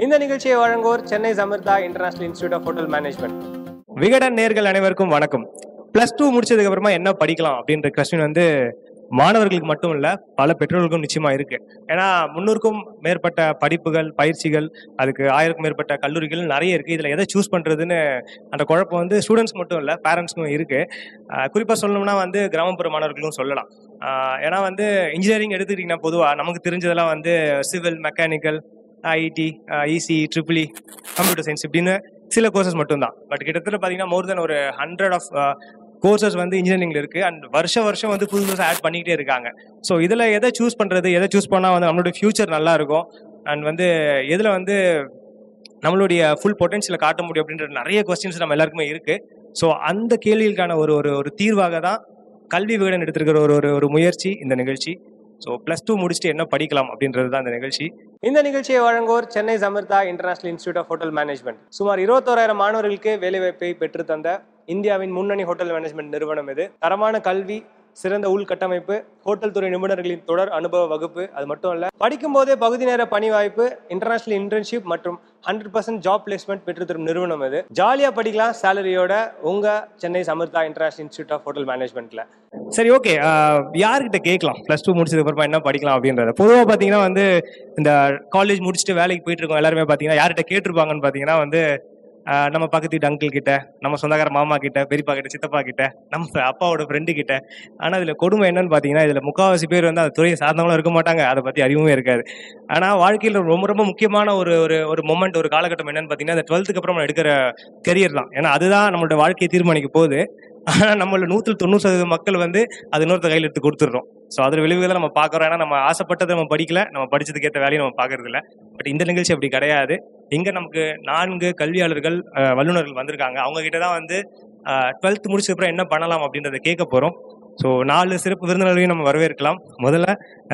இந்த நிகழ்ச்சியை வழங்குவோர் Chennai Samartha international institute of hotel management Vikatan நேர்கள் அனைவருக்கும் வணக்கம் பிளஸ் டூ முடிச்சதுக்கு அப்புறமா என்ன படிக்கலாம் அப்படின்ற கொஸ்டின் வந்து மாணவர்களுக்கு மட்டும் இல்ல பல பெற்றோர்களுக்கும் நிச்சயமா இருக்கு ஏன்னா முன்னூறுக்கும் மேற்பட்ட படிப்புகள் பயிற்சிகள் அதுக்கு ஆயிரக்கும் மேற்பட்ட கல்லூரிகள் நிறைய இருக்கு இதுல எதை சூஸ் பண்றதுன்னு அந்த குழப்பம் வந்து ஸ்டூடெண்ட்ஸ் மட்டும் இல்ல பேரண்ட்ஸ்க்கும் இருக்கு ஆஹ் குறிப்பா சொல்லணும்னா வந்து கிராமப்புற மாணவர்களும் சொல்லலாம் ஆஹ் ஏன்னா வந்து இன்ஜினியரிங் எடுத்துக்கிட்டீங்கன்னா பொதுவா நமக்கு தெரிஞ்சதெல்லாம் வந்து civil mechanical IT EC triple computer science இப்படின்னு சில கோர்சஸ் மட்டும்தான் பட் கிட்டத்தட்ட பார்த்தீங்கன்னா மோர் தென் ஒரு ஹண்ட்ரட் ஆஃப் கோர்சஸ் வந்து இன்ஜினியரிங்ல இருக்கு அண்ட் வருஷ வருஷம் வந்து புதுசு புதுசாக ஆட் பண்ணிக்கிட்டே இருக்காங்க ஸோ இதில் எதை சூஸ் பண்ணுறது எதை சூஸ் பண்ணால் வந்து நம்மளுடைய ஃபியூச்சர் நல்லா இருக்கும் அண்ட் வந்து எதில் வந்து நம்மளுடைய ஃபுல் பொட்டன்ஷியலை காட்ட முடியும் அப்படின்ற நிறைய கொஸ்டின்ஸ் நம்ம எல்லாருக்குமே இருக்கு ஸோ அந்த கேள்விகளுக்கான ஒரு ஒரு ஒரு தீர்வாக தான் கல்வி விகடன் எடுத்திருக்கிற ஒரு ஒரு ஒரு முயற்சி இந்த நிகழ்ச்சி ஸோ ப்ளஸ் டூ முடிச்சுட்டு என்ன படிக்கலாம் அப்படின்றது தான் இந்த நிகழ்ச்சி இந்த நிகழ்ச்சியை வழங்குவோர் Chennai Samartha international institute of hotel management சுமார் இருபத்தோராயிரம் மாணவர்களுக்கு வேலைவாய்ப்பை பெற்று தந்த இந்தியாவின் முன்னணி ஹோட்டல் மேனேஜ்மெண்ட் நிறுவனம் இது தரமான கல்வி சிறந்த உள்கட்டமைப்பு ஹோட்டல் துறை நிபுணர்களின் தொடர் அனுபவ வகுப்பு அது மட்டும் இல்ல படிக்கும் போதே பகுதி நேர பணி வாய்ப்பு இன்டர்நேஷனல் இன்டர்ன்ஷிப் மற்றும் ஹண்ட்ரட் பர்சன்ட் ஜாப் பிளேஸ்மெண்ட் பெற்று தரும் நிறுவனம் இது ஜாலியா படிக்கலாம் சேலரியோட உங்க Chennai Samartha international institute of hotel மேனேஜ்மெண்ட்ல சரி ஓகே யார்கிட்ட கேட்கலாம் ப்ளஸ் டூ முடிச்சதுக்கு அப்புறமா என்ன படிக்கலாம் அப்படின்றத பொதுவாக பார்த்தீங்கன்னா வந்து இந்த காலேஜ் முடிச்சுட்டு வேலைக்கு போயிட்டு இருக்கோம் எல்லாருமே பார்த்தீங்கன்னா யார்கிட்ட கேட்டிருப்பாங்கன்னு பார்த்தீங்கன்னா வந்து ஆஹ் நம்ம பக்கத்து வீட்டு அங்கிள் கிட்ட நம்ம சொந்தக்கார மாமா கிட்ட பெரியப்பா கிட்ட சித்தப்பா கிட்ட நம்ம அப்பாவோட ஃப்ரெண்டு கிட்ட ஆனால் இதில் கொடுமை என்னன்னு பார்த்தீங்கன்னா இதில் முக்காவாசி பேர் வந்து அந்த துறையை சார்ந்தவங்களும் இருக்க மாட்டாங்க அதை பற்றி அறிவுமே இருக்காது ஆனால் வாழ்க்கையில் ரொம்ப ரொம்ப முக்கியமான ஒரு ஒரு ஒரு மொமெண்ட் ஒரு காலகட்டம் என்னன்னு பார்த்தீங்கன்னா அந்த டுவெல்த்துக்கு அப்புறம் நம்ம எடுக்கிற கெரியர் தான் ஏன்னா அதுதான் நம்மளோட வாழ்க்கையை தீர்மானிக்க போகுது ஆனால் நம்மள நூற்றில் தொண்ணூறு சதவீத மக்கள் வந்து அது இன்னொருத்த கையில் எடுத்து கொடுத்துடுறோம் ஸோ அதில் விளைவுகளை நம்ம பார்க்குறோம் ஏன்னா நம்ம ஆசைப்பட்டதை நம்ம படிக்கல நம்ம படிச்சதுக்கு ஏற்ற வேலையை நம்ம பார்க்கறது இல்ல பட் இந்த நிகழ்ச்சி அப்படி கிடையாது இங்கே நமக்கு நான்கு கல்வியாளர்கள் அஹ், வல்லுநர்கள் வந்திருக்காங்க அவங்க கிட்ட தான் வந்து டுவெல்த் முடிச்ச அப்புறம் என்ன பண்ணலாம் அப்படின்றத கேட்க போகிறோம் ஸோ நாலு சிறப்பு விருந்தினர்களையும் நம்ம வரவேற்கலாம் முதல்ல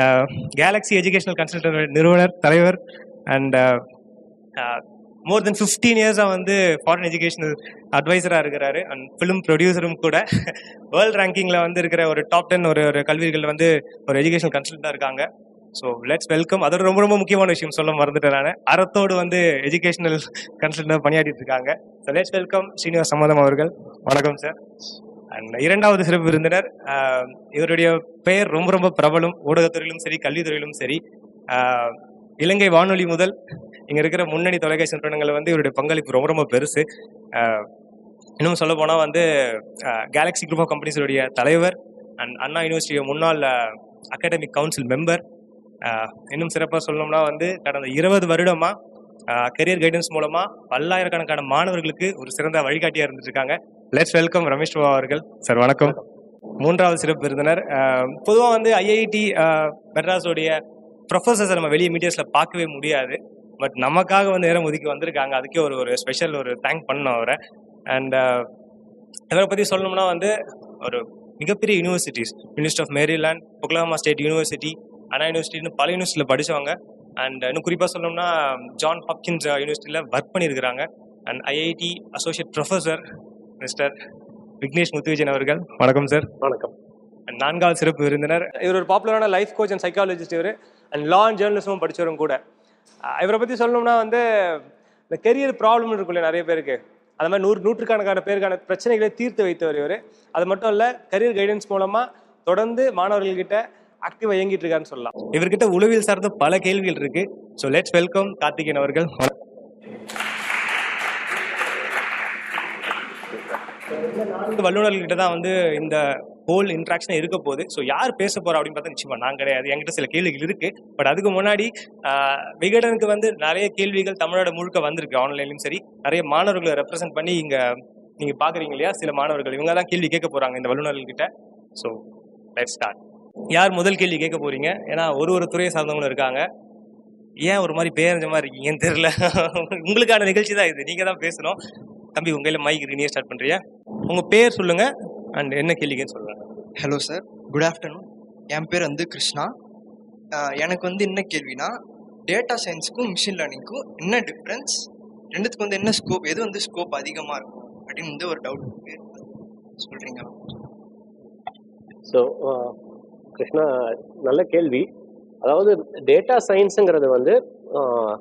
கேலக்ஸி எஜுகேஷனல் கன்சல்டன்ட் நிறுவனர் தலைவர் அண்ட் மோர் தென் ஃபிஃப்டீன் இயர்ஸாக வந்து ஃபாரின் எஜுகேஷனல் அட்வைசராக இருக்கிறாரு அண்ட் ஃபிலிம் ப்ரொடியூசரும் கூட வேர்ல்ட் ரேங்கிங்கில் வந்து இருக்கிற ஒரு டாப் டென் ஒரு ஒரு கல்விகள் வந்து ஒரு எஜுகேஷனல் கன்சல்ட்டாக இருக்காங்க ஸோ லெட்ஸ் வெல்கம் அதோட ரொம்ப ரொம்ப முக்கியமான விஷயம் சொல்ல மறந்துட்டேன் நான் அறத்தோடு வந்து எஜுகேஷனல் கன்சல்ட்டாக பணியாற்றிட்டு இருக்காங்க ஸோ லெட்ஸ் வெல்கம் ஸ்ரீனிவாஸ் சம்மதம் அவர்கள் வணக்கம் சார் அண்ட் இரண்டாவது சிறப்பு விருந்தினர் ஆஹ், இவருடைய பெயர் ரொம்ப ரொம்ப பிரபலம் ஊடகத்துறையிலும் சரி கல்வித்துறையிலும் சரி ஆஹ், இலங்கை வானொலி முதல் இங்க இருக்கிற முன்னணி தொலைக்காட்சி நிறுவனங்கள் வந்து இவருடைய பங்களிப்பு ரொம்ப ரொம்ப பெருசு ஆஹ், இன்னும் சொல்ல போனா வந்து கேலக்ஸி குரூப் ஆஃப் கம்பெனிஸுடைய தலைவர் அண்ட் அண்ணா யூனிவர்சிட்டி முன்னாள் அகாடமிக் கவுன்சில் மெம்பர் இன்னும் சிறப்பாக சொல்லணும்னா வந்து கடந்த இருபது வருடமா கெரியர் கைடன்ஸ் மூலமா பல்லாயிரக்கணக்கான மாணவர்களுக்கு ஒரு சிறந்த வழிகாட்டியா இருந்துட்டு இருக்காங்க லெட்ஸ் வெல்கம் ரமேஷ் பாபா அவர்கள் சார் வணக்கம் மூன்றாவது சிறப்பு விருந்தினர் பொதுவாக வந்து ஐஐடி மெட்ராஸோடைய ப்ரொஃபசர்ஸை நம்ம வெளியே மீடியாஸ்ல பார்க்கவே முடியாது பட் நமக்காக வந்து நேரம் ஒதுக்கி வந்திருக்காங்க அதுக்கே ஒரு ஒரு ஸ்பெஷல் ஒரு தேங்க் பண்ணணும் அவரை அண்ட் இவரை பற்றி சொல்லணும்னா வந்து ஒரு மிகப்பெரிய universities university of Maryland Oklahoma state university Anna யூனிவர்சிட்டின்னு பல யூனிவர்சிட்டியில் படிச்சவங்க அண்ட் இன்னும் குறிப்பாக சொல்லணும்னா ஜான் ஹாப்கின்ஸ் யூனிவர்சிட்டியில் ஒர்க் பண்ணியிருக்கிறாங்க and IIT associate professor mister Vignesh Muthuvijayan அவர்கள் வணக்கம் சார் வணக்கம் And நான்காவது சிறப்பு விருந்தினர் இவர் ஒரு பாப்புலரான லைஃப் கோச் அண்ட் சைக்காலஜிஸ்ட் இவர் அண்ட் லா அண்ட் ஜேர்னலிசமும் படிச்சவரும் கூட அஹ் இவரை பற்றி சொல்லணும்னா வந்து இந்த கெரியர் ப்ராப்ளம் இருக்குல்ல நிறைய பேருக்கு அந்த மாதிரி நூறு நூற்றுக்கணக்கான பேருக்கான பிரச்சனைகளை தீர்த்து வைத்தவர் இவர் அது மட்டும் இல்லை கரியர் கைடன்ஸ் மூலமாக தொடர்ந்து மாணவர்கள்கிட்ட ஆக்டிவாக இயங்கிட்டு இருக்காருன்னு சொல்லலாம் இவர்கிட்ட உளவியல் சார்ந்த பல கேள்விகள் இருக்கு ஸோ லெட்ஸ் வெல்கம் கார்த்திகேயன் அவர்கள் நான்கு வல்லுநர்கள்கிட்ட தான் வந்து இந்த ஹோல் இன்ட்ராக்ஷன் இருக்க போகுது ஸோ யார் பேச போறா அப்படின்னு பார்த்தா நிச்சயமா நான் கிடையாது என்கிட்ட சில கேள்விகள் இருக்கு பட் அதுக்கு முன்னாடி ஆஹ், விகடனுக்கு வந்து நிறைய கேள்விகள் தமிழ்நாடு முழுக்க வந்திருக்கு ஆன்லைன்லயும் சரி நிறைய மாணவர்களை ரெப்ரசென்ட் பண்ணி இங்க நீங்க பாக்குறீங்க இல்லையா சில மாணவர்கள் இவங்க தான் கேள்வி கேட்க போறாங்க இந்த வல்லுநர்கள்கிட்ட ஸோ லெட் ஸ்டார்ட் யார் முதல் கேள்வி கேட்க போறீங்க ஏன்னா ஒரு ஒரு துறையை சார்ந்தவங்களும் இருக்காங்க ஏன் ஒரு மாதிரி பேரஞ்ச மாதிரி இருக்கீங்கன்னு தெரியல உங்களுக்கான நிகழ்ச்சி தான் இது நீங்க தான் பேசணும் தம்பி உங்க கையில மைக் இருக்கு நீ ஸ்டார்ட் பண்றியா உங்க பேர் சொல்லுங்க அண்ட் என்ன கேள்விங்கன்னு சொல்லுங்க ஹலோ சார் குட் ஆஃப்டர்நூன் என் பேர் வந்து கிருஷ்ணா ஆஹ் எனக்கு வந்து என்ன கேள்வினா டேட்டா சயின்ஸுக்கும் மிஷின் லேர்னிங்க்கும் என்ன டிஃப்ரென்ஸ் ரெண்டுத்துக்கு வந்து என்ன ஸ்கோப் எது வந்து ஸ்கோப் அதிகமாக இருக்கும் அப்படின்னு வந்து ஒரு டவுட் இருக்கு சொல்கிறீங்களா ஸோ கிருஷ்ணா நல்ல கேள்வி அதாவது டேட்டா சயின்ஸுங்கிறது வந்து ஆஹ்,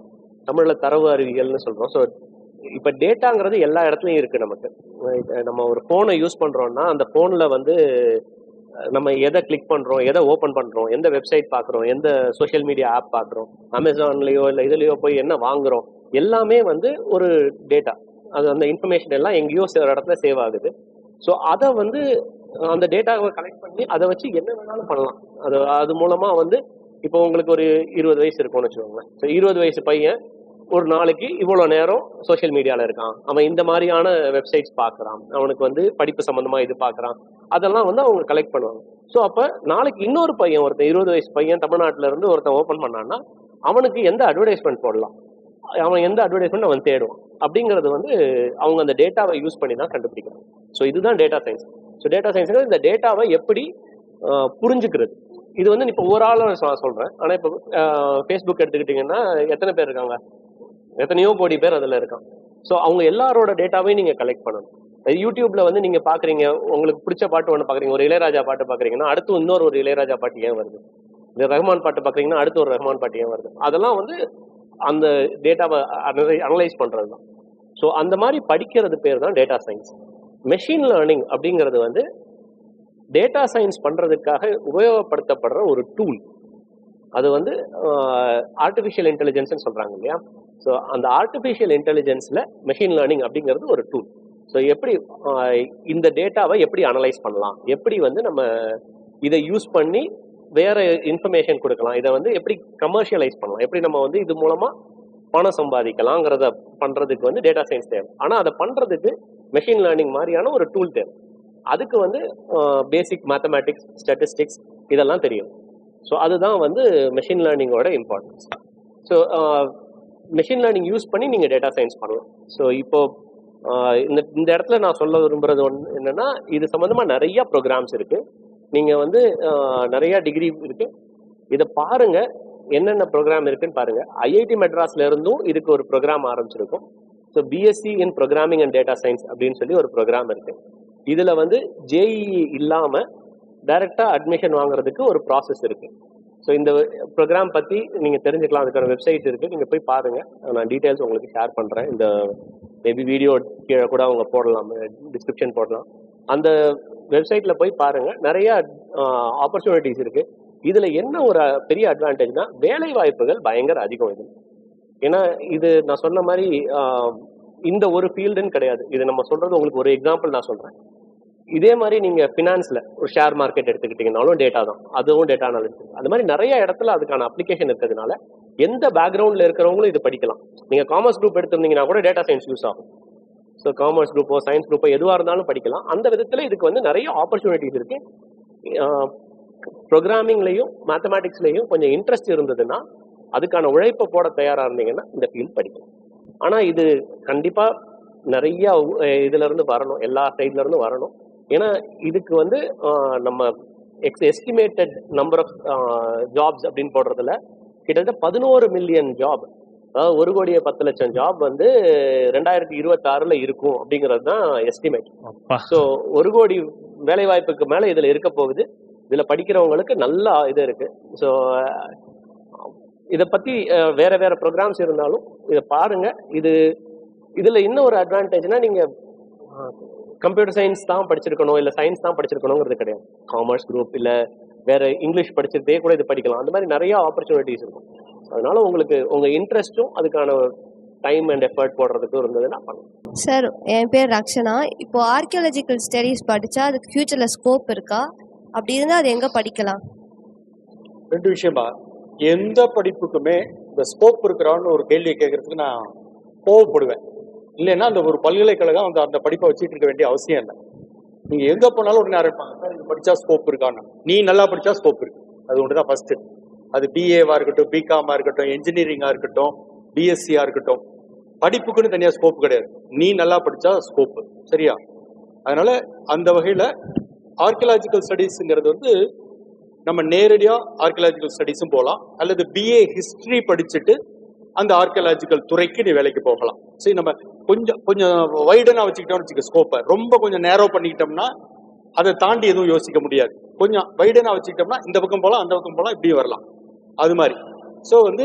தமிழ்ல தரவு அறிவியல்னு சொல்றோம் ஸோ இப்போ டேட்டாங்கிறது எல்லா இடத்துலையும் இருக்கு நமக்கு இப்ப நம்ம ஒரு ஃபோனை யூஸ் பண்றோம்னா அந்த ஃபோன்ல வந்து அஹ், நம்ம எதை கிளிக் பண்றோம் எதை ஓபன் பண்றோம் எந்த வெப்சைட் பார்க்குறோம் எந்த சோஷியல் மீடியா ஆப் பார்க்குறோம் அமேசான்லயோ இல்லை இதுலயோ போய் என்ன வாங்குறோம் எல்லாமே வந்து ஒரு டேட்டா அது அந்த இன்ஃபர்மேஷன் எல்லாம் எங்கேயோ ஒரு இடத்துல சேவ் ஆகுது ஸோ அதை வந்து அஹ், அந்த டேட்டாவை கலெக்ட் பண்ணி அதை வச்சு என்ன வேணாலும் பண்ணலாம் அது அது மூலமா வந்து இப்போ உங்களுக்கு ஒரு இருபது வயசு இருக்கும்னு வச்சுக்கோங்களேன் ஸோ இருபது வயசு பையன் ஒரு நாளைக்கு இவ்வளோ நேரம் சோஷியல் மீடியாவில் இருக்கான் அவன் இந்த மாதிரியான வெப்சைட்ஸ் பார்க்குறான் அவனுக்கு வந்து படிப்பு சம்மந்தமாக இது பார்க்குறான் அதெல்லாம் வந்து அவங்க கலெக்ட் பண்ணுவாங்க ஸோ அப்போ நாளைக்கு இன்னொரு பையன் ஒருத்தன் இருபது வயசு பையன் தமிழ்நாட்டுல இருந்து ஒருத்தன் ஓப்பன் பண்ணான்னா அவனுக்கு எந்த அட்வர்டைஸ்மெண்ட் போடலாம் அவன் எந்த அட்வர்டைஸ்மெண்ட் அவன் தேடுவான் அப்படிங்கிறது வந்து அவங்க அந்த டேட்டாவை யூஸ் பண்ணி தான் கண்டுபிடிக்கிறாங்க ஸோ இதுதான் டேட்டா சயின்ஸ் ஸோ டேட்டா சயின்ஸ்ங்கிறது இந்த டேட்டாவை எப்படி ஆஹ், புரிஞ்சுக்கிறது இது வந்து இப்போ ஒரு ஆள் நான் சொல்றேன் ஆனால் இப்போ ஃபேஸ்புக் எடுத்துக்கிட்டிங்கன்னா எத்தனை பேர் இருக்காங்க எத்தனையோ கோடி பேர் அதில் இருக்கான் ஸோ அவங்க எல்லாரோட டேட்டாவையும் நீங்கள் கலெக்ட் பண்ணணும் அது யூடியூப்ல வந்து நீங்க பாக்குறீங்க உங்களுக்கு பிடிச்ச பாட்டு ஒன்று பாக்குறீங்க ஒரு இளையராஜா பாட்டு பாக்குறீங்கன்னா அடுத்து இன்னொரு ஒரு இளையராஜா பாட்டு ஏன் வருது இந்த ரஹ்மான் பாட்டு பாக்குறீங்கன்னா அடுத்து ஒரு ரஹ்மான் பாட்டு ஏன் வருது அதெல்லாம் வந்து அந்த டேட்டாவை அனலைஸ் பண்றது தான் ஸோ அந்த மாதிரி படிக்கிறது பேர் தான் டேட்டா சயின்ஸ் மெஷின் லேர்னிங் அப்படிங்கிறது வந்து டேட்டா சயின்ஸ் பண்றதுக்காக உபயோகப்படுத்தப்படுற ஒரு டூல் அது வந்து ஆர்டிஃபிஷியல் இன்டெலிஜென்ஸ்னு சொல்றாங்க இல்லையா ஸோ அந்த ஆர்டிஃபிஷியல் இன்டெலிஜென்ஸ்ல மெஷின் லேர்னிங் அப்படிங்கிறது ஒரு டூல் ஸோ எப்படி ஆஹ், இந்த டேட்டாவை எப்படி அனலைஸ் பண்ணலாம் எப்படி வந்து நம்ம இதை யூஸ் பண்ணி வேற இன்ஃபர்மேஷன் கொடுக்கலாம் இதை வந்து எப்படி கமர்ஷியலைஸ் பண்ணலாம் எப்படி நம்ம வந்து இது மூலமா பணம் சம்பாதிக்கலாங்கிறத பண்றதுக்கு வந்து டேட்டா சயின்ஸ் தேவை ஆனா அதை பண்றதுக்கு மெஷின் லேர்னிங் மாதிரியான ஒரு டூல் தேவை அதுக்கு வந்து பேசிக் மேத்தமேட்டிக்ஸ் ஸ்டாட்டிஸ்டிக்ஸ் இதெல்லாம் தெரியும் ஸோ அதுதான் வந்து மெஷின் லேர்னிங்கோட importance so machine learning use பண்ணி நீங்கள் டேட்டா சயின்ஸ் பண்ணலாம் ஸோ இப்போ ஆஹ் இந்த இந்த இடத்துல நான் சொல்ல விரும்புறது ஒன்று என்னன்னா இது சம்மந்தமா நிறைய ப்ரோக்ராம்ஸ் இருக்கு நீங்கள் வந்து ஆஹ் நிறைய டிகிரி இருக்கு இதை பாருங்க என்னென்ன ப்ரோக்ராம் இருக்குன்னு பாருங்க ஐஐடி மெட்ராஸ்ல இருந்தும் இதுக்கு ஒரு ப்ரோக்ராம் ஆரம்பிச்சிருக்கும் so BSc in programming and data science அப்படின்னு சொல்லி ஒரு ப்ரோக்ராம் இருக்கு இதுல வந்து ஜேஇஇ இல்லாம டைரக்டா அட்மிஷன் வாங்குறதுக்கு ஒரு ப்ராசஸ் இருக்கு ஸோ இந்த ப்ரோக்ராம் பத்தி நீங்க தெரிஞ்சுக்கலாம் அதுக்கான வெப்சைட் இருக்கு நீங்க போய் பாருங்க நான் டீடைல்ஸ் உங்களுக்கு ஷேர் பண்றேன் இந்த மேபி வீடியோ கீழே கூட அவங்க போடலாம் டிஸ்கிரிப்ஷன் போடலாம் அந்த வெப்சைட்ல போய் பாருங்க நிறைய ஆப்பர்ச்சுனிட்டிஸ் இருக்கு இதுல என்ன ஒரு பெரிய அட்வான்டேஜ்னா வேலை வாய்ப்புகள் பயங்கர அதிகம் இது ஏன்னா இது நான் சொன்ன மாதிரி ஆஹ், இந்த ஒரு ஃபீல்டுன்னு கிடையாது இது நம்ம சொல்றது உங்களுக்கு ஒரு எக்ஸாம்பிள் நான் சொல்றேன் இதே மாதிரி நீங்க ஃபினான்ஸ்ல ஒரு ஷேர் மார்க்கெட் எடுத்துக்கிட்டீங்கனாலும் டேட்டா தான் அதுவும் டேட்டா அனாலிசிஸ் அது மாதிரி நிறைய இடத்துல அதுக்கான அப்ளிகேஷன் இருக்கிறதுனால எந்த பேக்ரவுண்ட்ல இருக்கிறவங்களும் இது படிக்கலாம் நீங்க காமர்ஸ் குரூப் எடுத்திருந்தீங்கன்னா கூட டேட்டா சயின்ஸ் யூஸ் ஆகும் ஸோ காமர்ஸ் குரூப்போ சயின்ஸ் குரூப்போ எதுவாக இருந்தாலும் படிக்கலாம் அந்த விதத்துல இதுக்கு வந்து நிறைய ஆப்பர்ச்சுனிட்டிஸ் இருக்கு ப்ரோக்ராமிங்லையும் மேத்தமேட்டிக்ஸ்லையும் கொஞ்சம் இன்ட்ரெஸ்ட் இருந்ததுன்னா அதுக்கான உழைப்பை போட தயாரா இருந்தீங்கன்னா இந்த ஃபீல்ட் படிக்கலாம் ஆனா இது கண்டிப்பா நிறைய அஹ், இதுல இருந்து வரணும் எல்லா சைட்ல இருந்து வரணும் ஏன்னா இதுக்கு வந்து ஆஹ், நம்ம ex estimated number of jobs அப்படின்னு போடுறதுல கிட்டத்தட்ட பதினோரு மில்லியன் ஜாப் அதாவது ஒரு கோடியே பத்து லட்சம் ஜாப் வந்து ரெண்டாயிரத்தி இருபத்தாறுல இருக்கும் அப்படிங்கிறது தான் எஸ்டிமேட் அப்பா ஸோ ஒரு கோடி வேலை வாய்ப்புக்கு மேல இதுல இருக்க போகுது இதுல படிக்கிறவங்களுக்கு நல்ல இது இருக்கு ஸோ இதை பத்தி அஹ், வேற வேற ப்ரோக்ராம்ஸ் இருந்தாலும் இதை பாருங்க இது இதுல இன்னும் ஒரு அட்வான்டேஜ்னா நீங்க கம்ப்யூட்டர் சயின்ஸ் தான் படிச்சிருக்கணும் இல்ல சயின்ஸ் தான் படிச்சிருக்கணுங்கிறது கிடையாது காமர்ஸ் குரூப் இல்ல வேற இங்கிலீஷ் படிச்சிருந்தே கூட இது படிக்கலாம் அந்த மாதிரி நிறைய ஆப்பர்ச்சுனிட்டிஸ் இருக்கும் அதனால உங்களுக்கு உங்க இன்ட்ரெஸ்ட்டும் அதுக்கான டைம் அண்ட் எஃபர்ட் போடுறதுக்கும் இருந்ததுன்னா பண்ணலாம் சார் என் பேர் ரக்ஷனா இப்போ ஆர்கியாலஜிக்கல் ஸ்டடீஸ் படிச்சா அதுக்கு ஃபியூச்சர்ல ஸ்கோப் இருக்கா அப்படி இருந்தா அது எங்க படிக்கலாம் ரெண்டு விஷயமா எந்த படிப்புக்குமே இந்த ஸ்கோப் இருக்கிறான்னு ஒரு கேள்வியை கேட்கறதுக்கு நான் கோவப்படுவேன் இல்லைன்னா அந்த ஒரு பல்கலைக்கழகம் அந்த அந்த படிப்பை வச்சுட்டு இருக்க வேண்டிய அவசியம் இல்லை நீங்க எங்க போனாலும் உடனே ஆரம்பிப்பாங்க சார் இது படிச்சா ஸ்கோப் இருக்கான்னு நீ நல்லா படிச்சா ஸ்கோப் இருக்கு அது ஒன்று தான் ஃபர்ஸ்ட் அது பிஏவா இருக்கட்டும் பிகாமா இருக்கட்டும் என்ஜினியரிங்கா இருக்கட்டும் பிஎஸ்சியா இருக்கட்டும் படிப்புக்குன்னு தனியா ஸ்கோப் கிடையாது நீ நல்லா படிச்சா ஸ்கோப் சரியா அதனால அந்த வகையில ஆர்கியலாஜிக்கல் ஸ்டடீஸ்ங்கிறது வந்து நம்ம நேரடியா ஆர்கியலாஜிக்கல் ஸ்டடீஸும் போகலாம் அல்லது பிஏ ஹிஸ்டரி படிச்சுட்டு அந்த ஆர்கியலாஜிக்கல் துறைக்கு நீ வேலைக்கு போகலாம் சரி நம்ம கொஞ்சம் கொஞ்சம் வைடனா வச்சுக்கிட்டோம்னு வச்சுக்க ஸ்கோப்பை ரொம்ப கொஞ்சம் நேரோ பண்ணிக்கிட்டோம்னா அதை தாண்டி எதுவும் யோசிக்க முடியாது கொஞ்சம் வைடனா வச்சுக்கிட்டோம்னா இந்த பக்கம் போகலாம் அந்த பக்கம் போகலாம் இப்படி வரலாம் அது மாதிரி ஸோ வந்து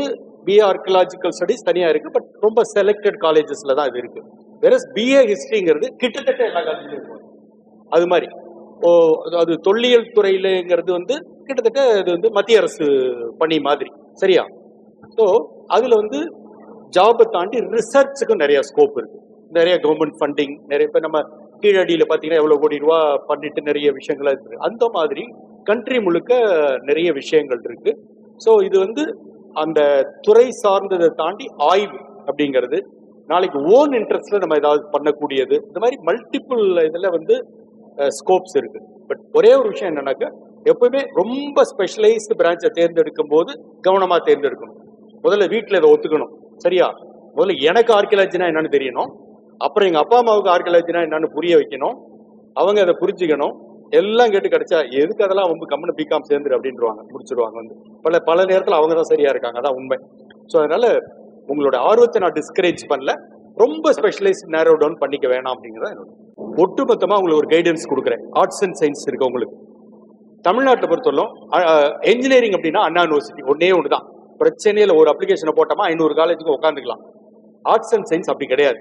பிஏ ஆர்கியலாஜிக்கல் ஸ்டடிஸ் தனியா இருக்கு பட் ரொம்ப செலக்டட் காலேஜஸ்ல தான் இது இருக்கு வேற பிஏ ஹிஸ்டரிங்கிறது கிட்டத்தட்ட எல்லா காலேஜ்லயும் இருக்கும் அது மாதிரி ஓ அது- அது தொல்லியல் துறையிலங்கிறது வந்து கிட்டத்தட்ட இது வந்து மத்திய அரசு பணி மாதிரி சரியா ஸோ அதுல வந்து ஜாபை தாண்டி ரிசர்ச்சுக்கும் நிறைய ஸ்கோப் இருக்கு நிறைய கவர்மெண்ட் ஃபண்டிங் நிறைய பேர் நம்ம கீழடியில பாத்தீங்கன்னா எவ்வளவு கோடி ரூபா பண்ணிட்டு நிறைய விஷயங்கள் இருக்கு அந்த மாதிரி கண்ட்ரி முழுக்க நிறைய விஷயங்கள் இருக்கு ஸோ இது வந்து அந்த துறை சார்ந்ததை தாண்டி ஆய்வு அப்படிங்கிறது நாளைக்கு ஓன் இன்ட்ரெஸ்ட்ல நம்ம ஏதாவது பண்ணக்கூடியது இந்த மாதிரி மல்டிபிள் இதுல வந்து ஸ்கோப்ஸ் இருக்கு பட் ஒரே ஒரு விஷயம் என்னன்னாக்கா எப்பவுமே ரொம்ப ஸ்பெஷலைஸ்டு பிரான்ச்சை தேர்ந்தெடுக்கும் போது கவனமா தேர்ந்தெடுக்கணும் முதல்ல வீட்டில் இதை ஒத்துக்கணும் சரியா முதல்ல எனக்கு ஆர்கியலாஜினா என்னன்னு தெரியணும் அப்புறம் எங்க அப்பா அம்மாவுக்கு ஆர்கியலாஜினா என்னன்னு புரிய வைக்கணும் அவங்க அதை புரிஞ்சுக்கணும் எல்லாம் கேட்டு கிடைச்சா எதுக்கு அதெல்லாம் அவங்க கம்மனு பிகாம் சேர்ந்துரு அப்படின்றவாங்க முடிச்சிருவாங்க வந்து பல பல நேரத்தில் அவங்க தான் சரியா இருக்காங்க அதான் உண்மை ஸோ அதனால உங்களோட ஆர்வத்தை நான் டிஸ்கரேஜ் பண்ணல ரொம்ப ஸ்பெஷலைஸ் நேரோ டவுன் பண்ணிக்க வேணாம் அப்படிங்கிறத என்னோட ஒட்டுமொத்தமா உங்களுக்கு ஒரு கைடன்ஸ் கொடுக்குறேன் ஆர்ட்ஸ் அண்ட் சயின்ஸ் இருக்கு உங்களுக்கு தமிழ்நாட்டை பொறுத்தவரைக்கும் என்ஜினியரிங் அப்படின்னா அண்ணா யூனிவர்சிட்டி ஒன்னே ஒன்று தான் பிரச்சனையில ஒரு அப்ளிகேஷனை போட்டோமா ஐநூறு காலேஜுக்கு உட்காந்துக்கலாம் ஆர்ட்ஸ் அண்ட் சயின்ஸ் அப்படி கிடையாது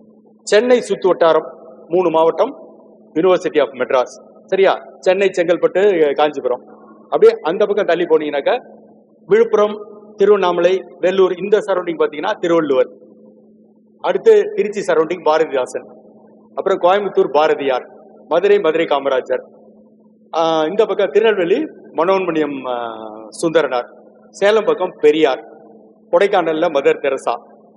சென்னை சுத்து வட்டாரம் மூணு மாவட்டம் யூனிவர்சிட்டி ஆஃப் மெட்ராஸ் சரியா சென்னை செங்கல்பட்டு காஞ்சிபுரம் அப்படியே அந்த பக்கம் தள்ளி போனீங்கன்னாக்கா விழுப்புரம் திருவண்ணாமலை வெள்ளூர் இந்த சரௌண்டிங் பார்த்தீங்கன்னா திருவள்ளுவர் அடுத்து திருச்சி சரௌண்டிங் பாரதிதாசன் அப்புறம் கோயம்புத்தூர் பாரதியார் மதுரை மதுரை காமராஜர் ஆஹ் இந்த பக்கம் திருநெல்வேலி மனோன்மணியம் ஆஹ் சுந்தரனார் சேலம் பக்கம் பெரியார் கொடைக்கானல்ல மதர் தெரசா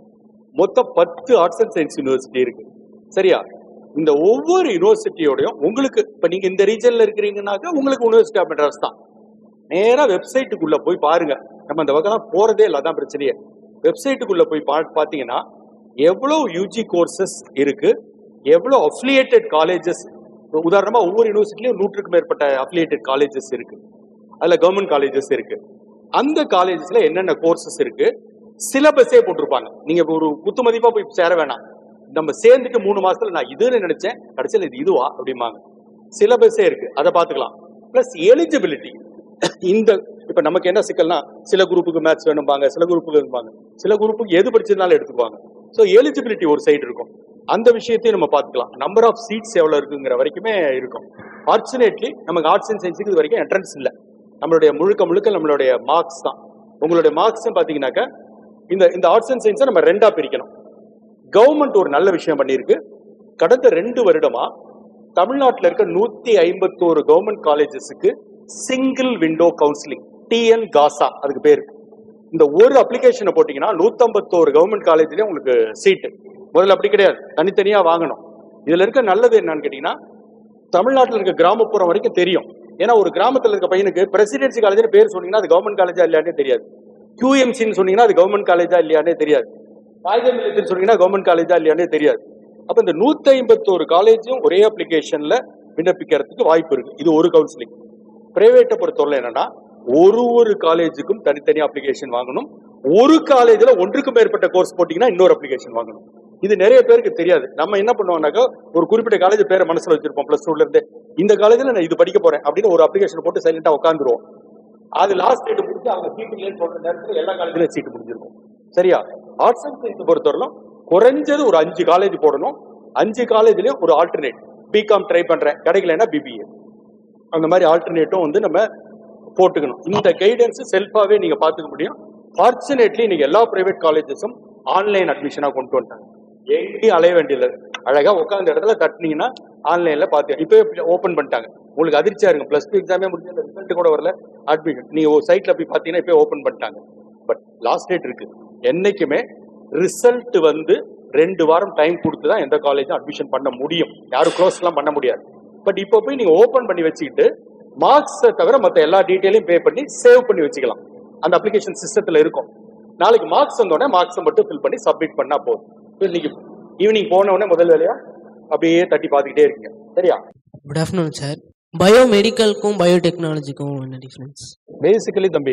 மொத்தம் பத்து ஆர்ட்ஸ் அண்ட் சயின்ஸ் யூனிவர்சிட்டி இருக்கு சரியா இந்த ஒவ்வொரு யூனிவர்சிட்டியோடையும் உங்களுக்கு இப்ப நீங்க இந்த ரீஜன்ல இருக்கிறீங்கன்னாக்கா உங்களுக்கு யூனிவர்சிட்டி ஆஃப் மெட்ராஸ் தான் நேரா வெப்சைட்டுக்குள்ள போய் பாருங்க நம்ம அந்த பக்கம் போறதே இல்லை அதான் பிரச்சனையே வெப்சைட்டுக்குள்ள போய் பா பாத்தீங்கன்னா எவ்வளவு யூஜி கோர்சஸ் இருக்கு எவ்வளவு அஃபிலியேட்டட் காலேஜஸ் உதாரணமா ஒவ்வொரு யூனிவர்சிட்டிலையும் நூற்றுக்கும் மேற்பட்ட அஃபிலியேட்டட் காலேஜஸ் இருக்கு அதுல கவர்மெண்ட் காலேஜஸ் இருக்கு அந்த காலேஜஸ்ல என்னென்ன கோர்சஸ் இருக்கு சிலபஸே போட்டிருப்பாங்க நீங்க ஒரு குத்து மதிப்பா போய் சேர வேணாம் நம்ம சேர்ந்துட்டு மூணு மாசத்துல நான் இதுன்னு நினைச்சேன் கடைசியில் இது இதுவா அப்படிம்பாங்க சிலபஸே இருக்கு அதை பார்த்துக்கலாம் பிளஸ் எலிஜிபிலிட்டி இந்த இப்ப நமக்கு என்ன சிக்கல்னா சில குரூப்புக்கு மேத்ஸ் வேணும்பாங்க சில குரூப்புக்கு வேணும்பாங்க சில குரூப்புக்கு எது படிச்சிருந்தாலும் எடுத்துக்குவாங்க ஸோ எலிஜிபிலிட்டி ஒரு சைடு இருக்கும் அந்த விஷயத்தையும் நம்ம பார்த்துக்கலாம் நம்பர் ஆஃப் சீட்ஸ் எவ்வளவு இருக்குங்கிற வரைக்குமே இருக்கும் ஃபார்ச்சுனேட்லி நமக்கு ஆர்ட்ஸ் அண்ட் சயின்ஸுக்கு இது வரைக்கும் என்ட்ரன்ஸ் இல்லை நம்மளுடைய முழுக்க முழுக்க நம்மளுடைய மார்க்ஸ் தான் உங்களுடைய மார்க்ஸ் பாத்தீங்கன்னாக்கா இந்த இந்த ஆர்ட்ஸ் அண்ட் சயின்ஸை நம்ம ரெண்டா பிரிக்கணும் கவர்மெண்ட் ஒரு நல்ல விஷயம் பண்ணியிருக்கு கடந்த ரெண்டு வருடமா தமிழ்நாட்டில் இருக்க நூத்தி ஐம்பத்தோரு கவர்மெண்ட் காலேஜஸுக்கு சிங்கிள் விண்டோ கவுன்சிலிங் டிஎன் காசா அதுக்கு பேரு இந்த ஒரு அப்ளிகேஷனை போட்டீங்கன்னா நூத்தம்பத்தோரு கவர்மெண்ட் காலேஜ்லயும் உங்களுக்கு சீட்டு முதல்ல அப்படி கிடையாது தனித்தனியா வாங்கணும் இதுல இருக்க நல்லது என்னன்னு கேட்டீங்கன்னா தமிழ்நாட்டில் இருக்க கிராமப்புறம் வரைக்கும் தெரியும் ஏன்னா ஒரு கிராமத்துல இருக்க பையனுக்கு பிரசிடென்சி காலேஜ்னு பேர் சொன்னீங்கன்னா அது கவர்மெண்ட் காலேஜா இல்லையானே தெரியாது QMC-ன்னு சொன்னீங்கன்னா அது கவர்மெண்ட் காலேஜா இல்லையானே தெரியாது காகிதம் இல்லத்துன்னு சொன்னீங்கன்னா கவர்மெண்ட் காலேஜா இல்லையானே தெரியாது அப்ப இந்த நூத்தி ஐம்பத்தோரு காலேஜும் ஒரே அப்ளிகேஷன்ல விண்ணப்பிக்கிறதுக்கு வாய்ப்பு இருக்கு இது ஒரு கவுன்சிலிங் பிரைவேட்டை பொறுத்தவரை என்னன்னா ஒரு ஒரு காலேஜுக்கும் தனித்தனி அப்ளிகேஷன் வாங்கணும் ஒரு காலேஜ்ல ஒன்றுக்கும் மேற்பட்ட கோர்ஸ் போட்டீங்கன்னா இன்னொரு அப்ளிகேஷன் வாங்கணும் இது நிறைய பேருக்கு தெரியாது நம்ம என்ன பண்ணுவோம்னாக்கா ஒரு குறிப்பிட்ட காலேஜ் பேரை மனசுல வச்சிருப்போம் பிளஸ் டூல இருந்து இந்த காலேஜ்ல நான் இது படிக்க போறேன் அப்படின்னு ஒரு அப்ளிகேஷன் போட்டு சைலண்டா உட்காந்துருவோம் அது லாஸ்ட் டேட் முடிச்சு அவங்க சீட்டு இல்லைன்னு சொல்ற நேரத்துல எல்லா காலேஜ்லயும் சீட்டு முடிஞ்சிருக்கும் சரியா ஆர்ட்ஸ் அண்ட் சயின்ஸ் பொறுத்தவரையிலும் குறைஞ்சது ஒரு அஞ்சு காலேஜ் போடணும் அஞ்சு காலேஜ்லயும் ஒரு ஆல்டர்னேட் பிகாம் ட்ரை பண்றேன் கிடைக்கலன்னா பிபிஏ அந்த மாதிரி ஆல்டர்னேட்டும் வந்து நம்ம போட்டுக்கணும் இந்த கைடன்ஸ் செல்ஃபாவே நீங்க பாத்துக்க முடியும் ஃபார்ச்சுனேட்லி நீங்க எல்லா பிரைவேட் காலேஜஸும் ஆன்லைன் அட்மிஷனா கொண்டு வந்துட்டாங்க எங்கேயும் அலைய வேண்டியது அழகா உட்காந்த இடத்துல தட்டினீங்கன்னா ஆன்லைன்ல பாத்து இப்போ ஓபன் பண்ணிட்டாங்க உங்களுக்கு அதிர்ச்சியா இருக்கும் பிளஸ் டூ எக்ஸாமே முடிஞ்சு ரிசல்ட் கூட வரல அட்மிஷன் நீங்க ஒரு சைட்ல போய் பாத்தீங்கன்னா இப்போ ஓபன் பண்ணிட்டாங்க பட் லாஸ்ட் டேட் இருக்கு என்னைக்குமே ரிசல்ட் வந்து ரெண்டு வாரம் டைம் கொடுத்து தான் எந்த காலேஜும் அட்மிஷன் பண்ண முடியும் யாரும் க்ளோஸ் எல்லாம் பண்ண முடியாது பட் இப்போ போய் நீங்க ஓபன் பண்ணி வச்சுக்கிட்டு மார்க்ஸை தவிர மற்ற எல்லா டீட்டெயிலையும் பே பண்ணி சேவ் பண்ணி வச்சுக்கலாம் அந்த அப்ளிகேஷன் சிஸ்டத்துல இருக்கும் நாளைக்கு மார்க்ஸ் வந்தோடனே மார்க்ஸை மட்டும் ஃபில் பண்ணி சப்மிட் பண்ணா போதும் இப்ப இன்னைக்கு ஈவினிங் போன உடனே முதல் வேலையா அப்படியே தட்டி பார்த்துக்கிட்டே இருக்கீங்க சரியா குட் ஆஃப்டர்நூன் சார் பயோமெடிக்கலுக்கும் பயோடெக்னாலஜிக்கும் என்ன டிஃப்ரென்ஸ் பேசிக்கலி தம்பி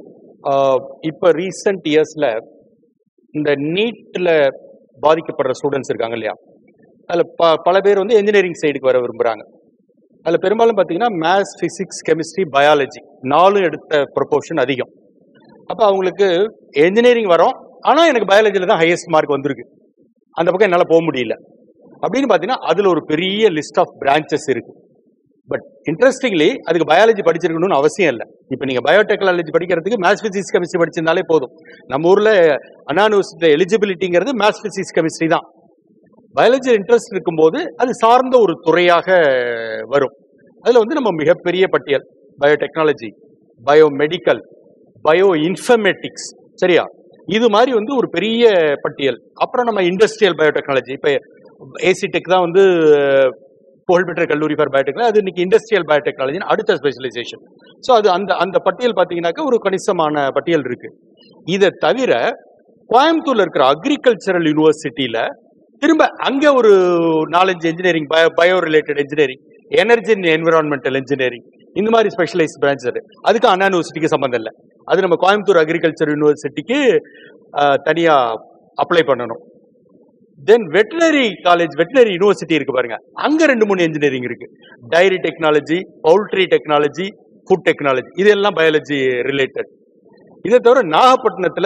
ஆஹ் இப்ப ரீசெண்ட் இயர்ஸ்ல இந்த நீட்ல பாதிக்கப்படுற ஸ்டூடெண்ட்ஸ் இருக்காங்க இல்லையா அதுல ப பல பேர் வந்து இன்ஜினியரிங் சைடுக்கு வர விரும்புறாங்க அதுல பெரும்பாலும் பாத்தீங்கன்னா மேத்ஸ் பிசிக்ஸ் கெமிஸ்ட்ரி பயாலஜி நாலும் எடுத்த ப்ரொபோர்ஷன் அதிகம் அப்போ அவங்களுக்கு என்ஜினியரிங் வரும் ஆனால் எனக்கு பயாலஜியில் தான் ஹையஸ்ட் மார்க் வந்திருக்கு அந்த பக்கம் என்னால் போக முடியல அப்படின்னு பார்த்தீங்கன்னா அதில் ஒரு பெரிய லிஸ்ட் ஆஃப் பிரான்ச்சஸ் இருக்கு பட் இன்ட்ரெஸ்டிங்லி அதுக்கு பயாலஜி படிச்சிருக்கணும்னு அவசியம் இல்லை இப்போ நீங்கள் பயோடெக்னாலஜி படிக்கிறதுக்கு மேத்ஸ் பிசிக்ஸ் கெமிஸ்ட்ரி படிச்சிருந்தாலே போதும் நம்ம ஊரில் அண்ணா யூனிவர்சிட்டியில் எலிஜிபிலிட்டிங்கிறது மேத்ஸ் பிசிக்ஸ் கெமிஸ்ட்ரி தான் பயாலஜி இன்ட்ரெஸ்ட் இருக்கும்போது அது சார்ந்த ஒரு துறையாக வரும் அதில் வந்து நம்ம மிகப்பெரிய பட்டியல் பயோடெக்னாலஜி பயோமெடிக்கல் பயோ இன்ஃபர்மேட்டிக்ஸ் சரியா இது மாதிரி வந்து ஒரு பெரிய பட்டியல் அப்புறம் நம்ம இண்டஸ்ட்ரியல் பயோடெக்னாலஜி இப்போ ஏசி டெக் தான் வந்து புகழ்பெற்ற கல்லூரி ஃபார் பயோடெக்னாலஜி அது இன்னைக்கு இண்டஸ்ட்ரியல் பயோடெக்னாலஜின்னு அடுத்த ஸ்பெஷலைசேஷன் ஸோ அது அந்த அந்த பட்டியல் பார்த்தீங்கன்னாக்கா ஒரு கணிசமான பட்டியல் இருக்கு இதை தவிர கோயம்புத்தூர்ல இருக்கிற அக்ரிகல்ச்சரல் யூனிவர்சிட்டியில திரும்ப அங்க ஒரு நாலஞ்சு engineering bio bio related engineering energy and environmental engineering இந்த மாதிரி ஸ்பெஷலைஸ் பிரான்ச் அது அதுக்கு அண்ணா யூனிவர்சிட்டிக்கு சம்மந்தம் இல்லை அது நம்ம கோயம்புத்தூர் அக்ரிகல்ச்சர் யூனிவர்சிட்டிக்கு தனியா அப்ளை பண்ணணும் then veterinary college veterinary university இருக்கு பாருங்க அங்க ரெண்டு மூணு இன்ஜினியரிங் இருக்கு dairy technology poultry technology food technology இதெல்லாம் பயாலஜி ரிலேட்டட் இதை தவிர நாகப்பட்டினத்துல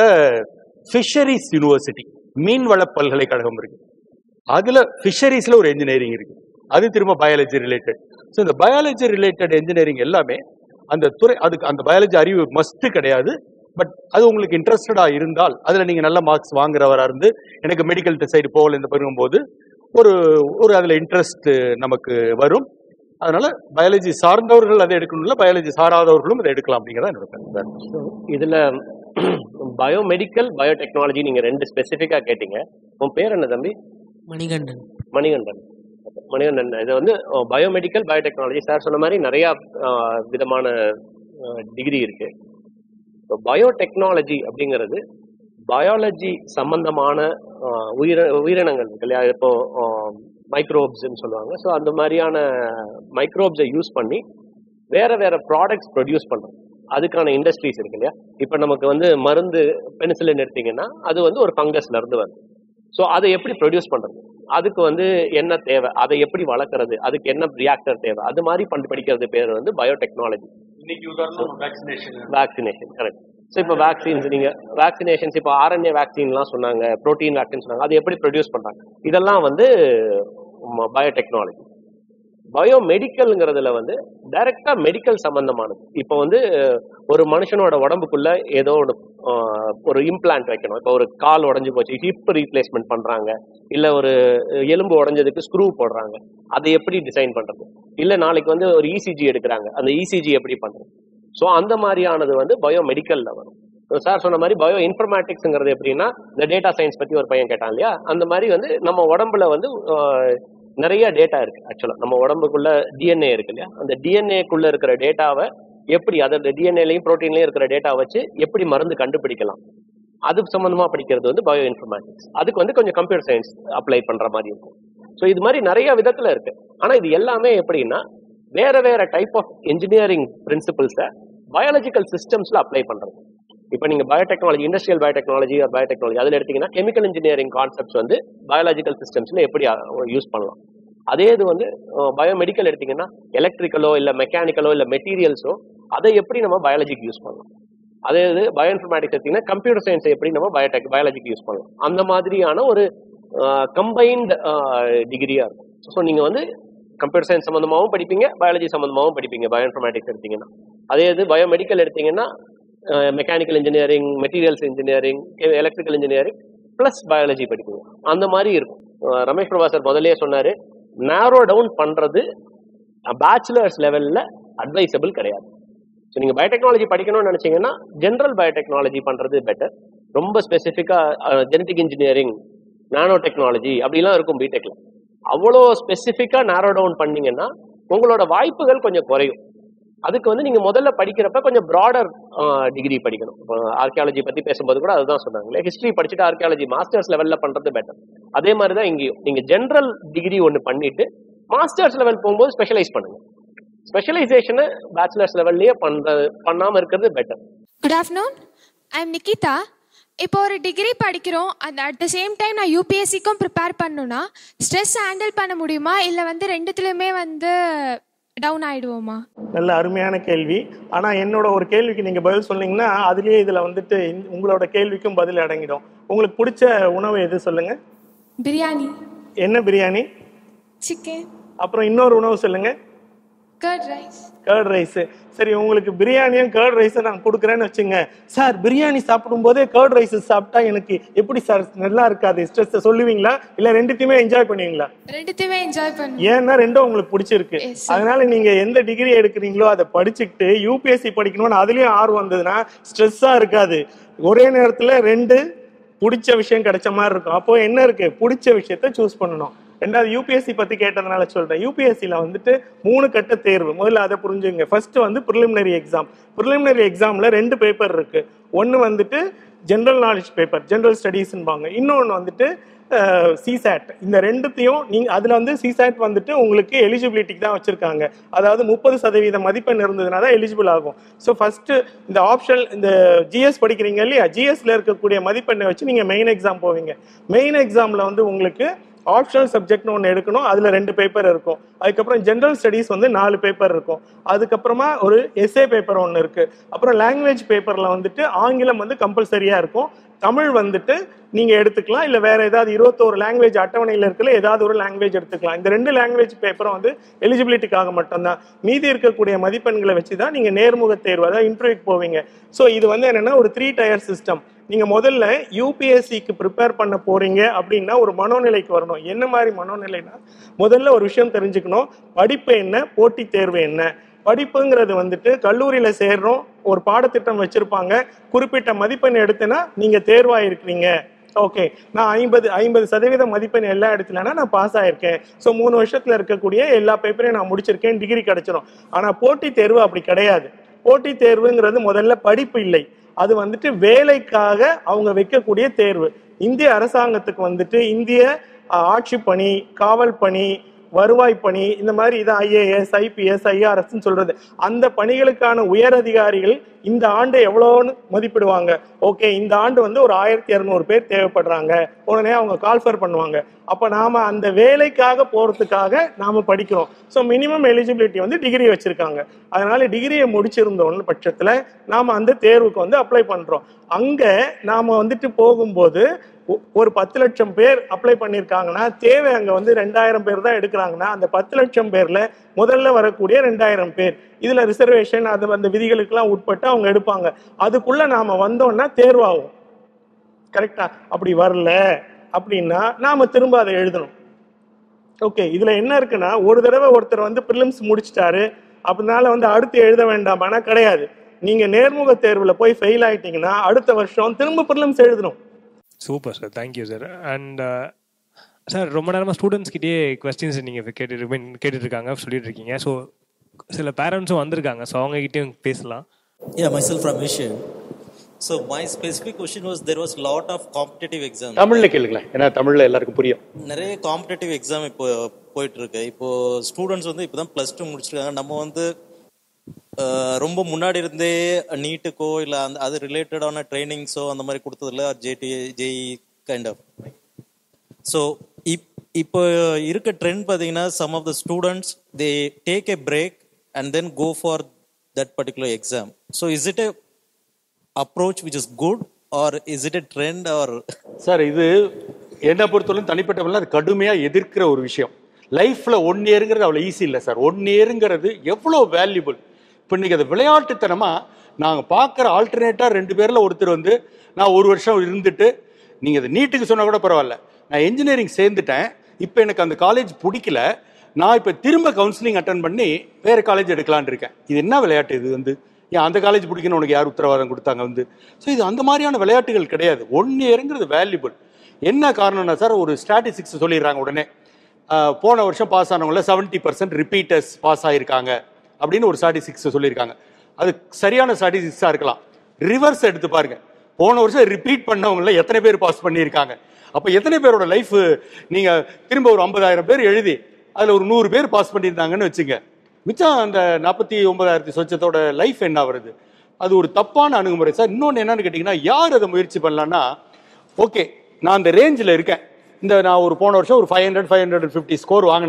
ஃபிஷரிஸ் யூனிவர்சிட்டி மீன்வள பல்கலைக்கழகம் இருக்கு அதுல ஃபிஷரிஸ்ல ஒரு இன்ஜினியரிங் இருக்கு அது திரும்ப பயாலஜி ரிலேட்டட் ஸோ இந்த பயாலஜி ரிலேட்டட் இன்ஜினியரிங் எல்லாமே அந்த துறை அதுக்கு அந்த பயாலஜி அறிவு மஸ்ட் கிடையாது பட் அது உங்களுக்கு இன்ட்ரெஸ்டடா இருந்தால் அதுல நீங்க நல்ல மார்க்ஸ் வாங்குறவரா இருந்து எனக்கு மெடிக்கல் சைடு போகல இந்த போது ஒரு ஒரு அதுல இன்ட்ரெஸ்ட் நமக்கு வரும் அதனால பயாலஜி சார்ந்தவர்கள் அதை எடுக்கணும்ல பயாலஜி சாராதவர்களும் அதை எடுக்கலாம் அப்படிங்கிறத என்னோட கருத்து இதுல பயோமெடிக்கல் பயோடெக்னாலஜி நீங்க ரெண்டு ஸ்பெசிஃபிக்கா கேட்டீங்க உன் பேர் என்ன தம்பி மணிகண்டன் மணிகண்டன் மணிகண்டன் இது வந்து பயோமெடிக்கல் பயோடெக்னாலஜி சார் சொன்ன மாதிரி நிறைய அஹ், விதமான டிகிரி இருக்கு இப்போ பயோடெக்னாலஜி அப்படிங்கிறது பயாலஜி சம்பந்தமான அஹ், உயிர உயிரினங்கள் இருக்கு இல்லையா இப்போ மைக்ரோப்ஸ்ன்னு சொல்லுவாங்க ஸோ அந்த மாதிரியான மைக்ரோப்ஸை யூஸ் பண்ணி வேற வேற ப்ராடக்ட்ஸ் ப்ரொடியூஸ் பண்றோம் அதுக்கான இண்டஸ்ட்ரீஸ் இருக்கு இல்லையா இப்போ நமக்கு வந்து மருந்து பெனிசிலின் எடுத்தீங்கன்னா அது வந்து ஒரு ஃபங்கஸ்ல இருந்து வருது ஸோ அதை எப்படி ப்ரொடியூஸ் பண்றது அதுக்கு வந்து என்ன தேவை அதை எப்படி வளர்க்கறது அதுக்கு என்ன ரியாக்டர் தேவை அது மாதிரி பண்ணி படிக்கிறது பேர் வந்து பயோடெக்னாலஜி இன்னைக்கு உதாரணம் வேக்சினேஷன் வேக்சினேஷன் கரெக்ட் ஸோ இப்போ வேக்சின்ஸ் நீங்க வேக்சினேஷன்ஸ் இப்போ ஆர்என்ஏ வேக்சின்லாம் சொன்னாங்க ப்ரோட்டீன் வேக்சின் சொன்னாங்க அது எப்படி ப்ரொடியூஸ் பண்றாங்க இதெல்லாம் வந்து பயோடெக்னாலஜி பயோமெடிக்கல்ங்கிறதுல வந்து டைரக்டா மெடிக்கல் சம்பந்தமானது இப்போ வந்து ஒரு மனுஷனோட உடம்புக்குள்ள ஏதோ ஒரு ஆஹ், ஒரு இம்ப்ளான்ட் வைக்கணும் இப்போ ஒரு கால் உடைஞ்சு போச்சு ஹிப் ரீப்ளேஸ்மெண்ட் பண்றாங்க இல்ல ஒரு எலும்பு உடைஞ்சதுக்கு ஸ்க்ரூ போடுறாங்க அதை எப்படி டிசைன் பண்றது இல்ல நாளைக்கு வந்து ஒரு இசிஜி எடுக்கிறாங்க அந்த இசிஜி எப்படி பண்றது ஸோ அந்த மாதிரியானது வந்து பயோமெடிக்கல்ல வரும் சார் சொன்ன மாதிரி பயோ இன்ஃபர்மேட்டிக்ஸ்ங்கிறது எப்படின்னா இந்த டேட்டா சயின்ஸ் பத்தி ஒரு பையன் கேட்டான் இல்லையா அந்த மாதிரி வந்து நம்ம உடம்புல வந்து ஆஹ், நிறைய டேட்டா இருக்கு ஆக்சுவலா நம்ம உடம்புக்குள்ள டிஎன்ஏ இருக்கு இல்லையா அந்த டிஎன்ஏக்குள்ள இருக்கிற டேட்டாவை எப்படி அதோட டிஎன்ஏலையும் ப்ரோட்டீன்லயும் இருக்கிற டேட்டா வச்சு எப்படி மருந்து கண்டுபிடிக்கலாம் அது சம்பந்தமா படிக்கிறது வந்து பயோ இன்ஃபர்மேட்டிக்ஸ் அதுக்கு வந்து கொஞ்சம் கம்ப்யூட்டர் சயின்ஸ் அப்ளை பண்ற மாதிரி இருக்கும் ஸோ இது மாதிரி நிறைய விதத்துல இருக்கு ஆனா இது எல்லாமே எப்படின்னா வேற வேற டைப் ஆஃப் இன்ஜினியரிங் பிரின்சிபிள்ஸை பயாலஜிக்கல் சிஸ்டம்ஸ்ல அப்ளை பண்றது இப்போ நீங்க பயோடெக்னாலஜி இண்டஸ்ட்ரியல் பயோடெக்னாலஜி பயோடெக்னாலஜி அதில் எடுத்தீங்கன்னா கெமிக்கல் இன்ஜினியரிங் கான்செப்ட்ஸ் வந்து பயாலஜிக்கல் சிஸ்டம்ஸ்ல எப்படி யூஸ் பண்ணலாம் அதே இது வந்து பயோமெடிக்கல் எடுத்தீங்கன்னா எலக்ட்ரிக்கலோ இல்ல மெக்கானிக்கலோ இல்ல மெட்டீரியல்ஸோ அதை எப்படி நம்ம பயாலஜிக்கு யூஸ் பண்ணலாம் அதே இது பயோ இன்ஃபர்மேட்டிக்ஸ் எடுத்தீங்கன்னா கம்ப்யூட்டர் சயின்ஸை எப்படி நம்ம பயோடெக் பயாலஜிக்கு யூஸ் பண்ணலாம் அந்த மாதிரியான ஒரு கம்பைன்ட் டிகிரியா இருக்கும் ஸோ நீங்க வந்து கம்ப்யூட்டர் சயின்ஸ் சம்மந்தமாகவும் படிப்பீங்க பயாலஜி சம்மந்தமாகவும் படிப்பீங்க பயோ இன்ஃபர்மேட்டிக்ஸ் எடுத்தீங்கன்னா அதே இது பயோமெடிக்கல் எடுத்தீங்கன்னா mechanical engineering materials engineering electrical engineering plus biology படிப்பீங்க அந்த மாதிரி இருக்கும் அஹ் ரமேஷ் பிரபா சார் முதல்லயே சொன்னாரு நேரோ டவுன் பண்றது பேச்சுலர்ஸ் லெவல்ல அட்வைசபிள் கிடையாது ஸோ நீங்க பயோடெக்னாலஜி படிக்கணும்னு நினைச்சீங்கன்னா ஜென்ரல் பயோடெக்னாலஜி பண்றது பெட்டர் ரொம்ப ஸ்பெசிஃபிக்கா ஜெனட்டிக் இன்ஜினியரிங் நானோ டெக்னாலஜி அப்படிலாம் இருக்கும் பிடெக்ல அவ்வளோ ஸ்பெசிஃபிக்கா நேரோ டவுன் பண்ணீங்கன்னா உங்களோட வாய்ப்புகள் கொஞ்சம் குறையும் அதுக்கு வந்து நீங்க முதல்ல படிக்கிறப்ப கொஞ்சம் ப்ராடர் டிகிரி படிக்கணும் ஆர்கியாலஜி பத்தி பேசும்போது கூட அதுதான் சொன்னாங்களே ஹிஸ்டரி படிச்சுட்டு ஆர்கியாலஜி மாஸ்டர்ஸ் லெவல்ல பண்றது பெட்டர் அதே மாதிரி தான் இங்கேயும் நீங்க ஜென்ரல் டிகிரி ஒன்று பண்ணிட்டு மாஸ்டர்ஸ் லெவல் போகும்போது ஸ்பெஷலைஸ் பண்ணுங்க ஸ்பெஷலைசேஷனை பேச்சுலர்ஸ் லெவல்லையே பண்ற பண்ணாம இருக்கிறது better good afternoon I am Nikitha இப்போ ஒரு டிகிரி படிக்கிறோம் அந்த அட் த சேம் டைம் நான் யூபிஎஸ்சிக்கும் ப்ரிப்பேர் பண்ணணும்னா ஸ்ட்ரெஸ் ஹேண்டில் பண்ண முடியுமா இல்லை வந்து ரெண்டுத்துலையுமே வந்து டவுன் ஆயிடுவோமா நல்ல அருமையான கேள்வி ஆனா என்னோட ஒரு கேள்விக்கு நீங்க பதில் சொன்னீங்கன்னா அதுலயே இதுல வந்துட்டு இந்த- உங்களோட கேள்விக்கும் பதில் அடங்கிடும் உங்களுக்கு பிடிச்ச உணவு எது சொல்லுங்க பிரியாணி என்ன பிரியாணி சிக்கன் அப்புறம் இன்னொரு உணவு சொல்லுங்க கர்ட் ரைஸ் கேர்ட் ரைஸ் சரி உங்களுக்கு பிரியாணியும் கேர்ட் ரைஸும் நான் கொடுக்குறேன்னு வச்சுங்க சார் பிரியாணி சாப்பிடும் போதே கேர்ட் ரைஸ் சாப்பிட்டா எனக்கு எப்படி சார் நல்லா இருக்காது ஸ்ட்ரெஸ் சொல்லுவீங்களா இல்ல ரெண்டுத்தையுமே என்ஜாய் பண்ணுவீங்களா ரெண்டுத்தையுமே என்ஜாய் பண்ணு ஏன்னா ரெண்டும் உங்களுக்கு பிடிச்சிருக்கு Yes, sir. அதனால நீங்க எந்த டிகிரி எடுக்கிறீங்களோ அதை படிச்சுக்கிட்டு யூபிஎஸ்சி படிக்கணும்னு அதுலயும் ஆர்வம் வந்ததுன்னா ஸ்ட்ரெஸ்ஸா இருக்காது ஒரே நேரத்துல ரெண்டு பிடிச்ச விஷயம் கிடைச்ச மாதிரி இருக்கும் அப்போ என்ன இருக்கு பிடிச்ச விஷயத்த சூஸ் பண்ணணும் ரெண்டாவது யூபிஎஸ்சி பத்தி கேட்டதுனால சொல்றேன் யூபிஎஸ்சில வந்துட்டு மூணு கட்ட தேர்வு முதல்ல அதை புரிஞ்சுங்க ஃபர்ஸ்ட் வந்து ப்ரிலிமினரி எக்ஸாம் ப்ரிலிமினரி எக்ஸாம்ல ரெண்டு பேப்பர் இருக்கு ஒன்னு வந்துட்டு ஜென்ரல் நாலேஜ் பேப்பர் ஜென்ரல் ஸ்டடீஸ்ன்பாங்க இன்னொன்று வந்துட்டு சிசாட் இந்த ரெண்டுத்தையும் நீங்க அதுல வந்து சிசாட் வந்துட்டு உங்களுக்கு எலிஜிபிலிட்டிக்கு தான் வச்சிருக்காங்க அதாவது முப்பது சதவீத மதிப்பெண் இருந்ததுனா தான் எலிஜிபிள் ஆகும் ஸோ ஃபர்ஸ்ட் இந்த ஆப்ஷன் இந்த ஜிஎஸ் படிக்கிறீங்க இல்லையா ஜிஎஸ்ல இருக்கக்கூடிய மதிப்பெண்ணை வச்சு நீங்க மெயின் எக்ஸாம் போவீங்க மெயின் எக்ஸாம்ல வந்து உங்களுக்கு ஆப்ஷனல் சப்ஜெக்ட்னு ஒன்று எடுக்கணும் அதில் ரெண்டு பேப்பர் இருக்கும் அதுக்கப்புறம் ஜென்ரல் ஸ்டடீஸ் வந்து நாலு பேப்பர் இருக்கும் அதுக்கப்புறமா ஒரு எஸ்ஏ பேப்பர் ஒன்று இருக்கு அப்புறம் லாங்குவேஜ் பேப்பரில் வந்துட்டு ஆங்கிலம் வந்து கம்பல்சரியாக இருக்கும் தமிழ் வந்துட்டு நீங்க எடுத்துக்கலாம் இல்ல வேற ஏதாவது இருபத்தோரு லாங்குவேஜ் அட்டவணையில இருக்கல ஏதாவது ஒரு லாங்குவேஜ் எடுத்துக்கலாம் இந்த ரெண்டு லாங்குவேஜ் பேப்பரும் வந்து எலிஜிபிலிட்டிக்காக மட்டும்தான் மீதி இருக்கக்கூடிய மதிப்பெண்களை வச்சு தான் நீங்க நேர்முக தேர்வு அதாவது இன்டர்வியூக்கு போவீங்க ஸோ இது வந்து என்னன்னா ஒரு த்ரீ டயர் சிஸ்டம் நீங்க முதல்ல யூபிஎஸ்சிக்கு ப்ரிப்பேர் பண்ண போறீங்க அப்படின்னா ஒரு மனோநிலைக்கு வரணும் என்ன மாதிரி மனோநிலைனா முதல்ல ஒரு விஷயம் தெரிஞ்சுக்கணும் படிப்பு என்ன போட்டித் தேர்வு என்ன படிப்புங்கிறது வந்துட்டு கல்லூரியில சேர்றோம் ஒரு பாடத்திட்டம் வச்சிருப்பாங்க குறிப்பிட்ட மதிப்பெண் எடுத்தேன்னா நீங்க தேர்வாயிருக்கிறீங்க ஓகே நான் ஐம்பது ஐம்பது சதவீத மதிப்பெண் எல்லா இடத்துலனா நான் பாஸ் ஆயிருக்கேன் ஸோ மூணு வருஷத்துல இருக்கக்கூடிய எல்லா பேப்பரையும் நான் முடிச்சிருக்கேன் டிகிரி கிடைச்சிரும் ஆனா போட்டித் தேர்வு அப்படி கிடையாது போட்டித் தேர்வுங்கிறது முதல்ல படிப்பு இல்லை அது வந்துட்டு வேலைக்காக அவங்க வைக்கக்கூடிய தேர்வு இந்திய அரசாங்கத்துக்கு வந்துட்டு இந்திய அஹ், ஆட்சி பணி காவல் பணி வருவாய் பணி இந்த மாதிரி இது ஐஏஎஸ் ஐபிஎஸ் ஐஆர்எஸ் சொல்றது அந்த பணிகளுக்கான உயர் அதிகாரிகள் இந்த ஆண்டு எவ்வளோன்னு மதிப்பிடுவாங்க ஓகே இந்த ஆண்டு வந்து ஒரு ஆயிரத்தி இரநூறு பேர் தேவைப்படுறாங்க உடனே அவங்க கால்ஃபர் பண்ணுவாங்க அப்ப நாம அந்த வேலைக்காக போறதுக்காக நாம படிக்கிறோம் ஸோ மினிமம் எலிஜிபிலிட்டி வந்து டிகிரி வச்சிருக்காங்க அதனால டிகிரியை முடிச்சிருந்தோம்னு பட்சத்துல நாம அந்த தேர்வுக்கு வந்து அப்ளை பண்றோம் அங்க நாம வந்துட்டு போகும்போது ஒ- ஒரு பத்து லட்சம் பேர் அப்ளை பண்ணியிருக்காங்கன்னா தேவை அங்க வந்து ரெண்டாயிரம் பேர் தான் எடுக்கிறாங்கன்னா அந்த பத்து லட்சம் பேர்ல முதல்ல வரக்கூடிய ரெண்டாயிரம் பேர் இதுல ரிசர்வேஷன் அது அந்த விதிகளுக்கெல்லாம் உட்பட்டு அவங்க எடுப்பாங்க அதுக்குள்ள நாம வந்தோம்னா தேர்வாகும் கரெக்டா அப்படி வரல அப்படின்னா நாம திரும்ப அதை எழுதணும் ஓகே இதுல என்ன இருக்குன்னா ஒரு தடவை ஒருத்தர் வந்து ப்ரிலிம்ஸ் முடிச்சிட்டாரு அதனால வந்து அடுத்து எழுத வேண்டாமானா கிடையாது நீங்க நேர்முக தேர்வுல போய் ஃபெயில் ஆயிட்டீங்கன்னா அடுத்த வருஷம் திரும்ப ப்ரிலிம்ஸ் எழுதணும் super sir thank you sir and sir ரொம்ப நேரமாக ஸ்டூடெண்ட்ஸ் கிட்டேயே கொஸ்டின்ஸ் நீங்கள் கேட்டு கேட்டுட்டு இருக்காங்க சொல்லிட்டு இருக்கீங்க ஸோ சில பேரண்ட்ஸும் வந்திருக்காங்க ஸோ அவங்க கிட்டேயும் பேசலாம் Yeah, myself from Asia. So my specific question was there was lot of competitive exams. தமிழ்ல கேளுங்களேன் ஏன்னா தமிழ்ல எல்லாருக்கும் புரியும் நிறைய காம்படிட்டிவ் எக்ஸாம் இப்போ போயிட்டு இருக்கு இப்போ ஸ்டூடெண்ட்ஸ் வந்து இப்போதான் பிளஸ் டூ முடிச்சிருக்காங்க நம்ம வந்து அஹ், ரொம்ப முன்னாடி இருந்தே நீட்டுக்கோ இல்ல அந்த அது ரிலேட்டடான ட்ரைனிங்ஸோ அந்த மாதிரி கொடுத்ததில்ல JD JE kind of so if இப்போ இருக்க ட்ரெண்ட் பார்த்தீங்கன்னா some of the students they take a break and then go for that particular exam so is it a approach which is good or is it a trend or sir இது என்னை பொறுத்தவரைக்கும் தனிப்பட்டவர்கள் அது கடுமையா எதிர்க்கிற ஒரு விஷயம் லைஃப்ல ஒன் இயருங்கிறது அவ்வளோ ஈஸி இல்லை சார் ஒன் இயருங்கிறது எவ்வளோ வேல்யூபிள் இப்போ இன்னைக்கு அது விளையாட்டுத்தனமா நாங்க பார்க்குற ஆல்டர்னேட்டா ரெண்டு பேர்ல ஒருத்தர் வந்து நான் ஒரு வருஷம் இருந்துட்டு நீங்க அது நீட்டுக்கு சொன்னா கூட பரவாயில்ல நான் இன்ஜினியரிங் சேர்ந்துட்டேன் இப்போ எனக்கு அந்த காலேஜ் பிடிக்கல நான் இப்போ திரும்ப கவுன்சிலிங் அட்டன் பண்ணி வேற காலேஜ் எடுக்கலான்னு இருக்கேன் இது என்ன விளையாட்டு இது வந்து ஏன் அந்த காலேஜ் பிடிக்கணும் உனக்கு யார் உத்தரவாதம் கொடுத்தாங்க வந்து ஸோ இது அந்த மாதிரியான விளையாட்டுகள் கிடையாது ஒன் இயருங்கிறது வேல்யூபிள் என்ன காரணம்னா சார் ஒரு ஸ்டாட்டிஸ்டிக்ஸ் சொல்லிடுறாங்க உடனே ஆஹ் போன வருஷம் பாஸ் ஆனவங்கள செவன்ட்டி பர்சன்ட் ரிப்பீட்டர்ஸ் பாஸ் ஆயிருக்காங்க அப்படின்னு ஒரு ஸ்டாட்டிஸ்டிக்ஸ் சொல்லியிருக்காங்க அது சரியான ஸ்டாட்டிஸ்டிக்ஸாக இருக்கலாம் ரிவர்ஸ் எடுத்து பாருங்க போன வருஷம் ரிப்பீட் பண்ணவங்கள எத்தனை பேர் பாஸ் பண்ணியிருக்காங்க அப்போ எத்தனை பேரோட லைஃப் நீங்க திரும்ப ஒரு ஐம்பதாயிரம் பேர் எழுதி அதுல ஒரு நூறு பேர் பாஸ் பண்ணியிருந்தாங்கன்னு வச்சுங்க மிச்சம் அந்த நாற்பத்தி ஒன்பதாயிரத்தி சொச்சத்தோட லைஃப் என்ன வருது அது ஒரு தப்பான அணுகுமுறை சார் இன்னொன்று என்னன்னு கேட்டிங்கன்னா யார் அதை முயற்சி பண்ணலான்னா ஓகே நான் அந்த ரேஞ்சில் இருக்கேன் இந்த நான் ஒரு போன வருஷம் ஒரு five hundred five hundred fifty score வாங்கினேன்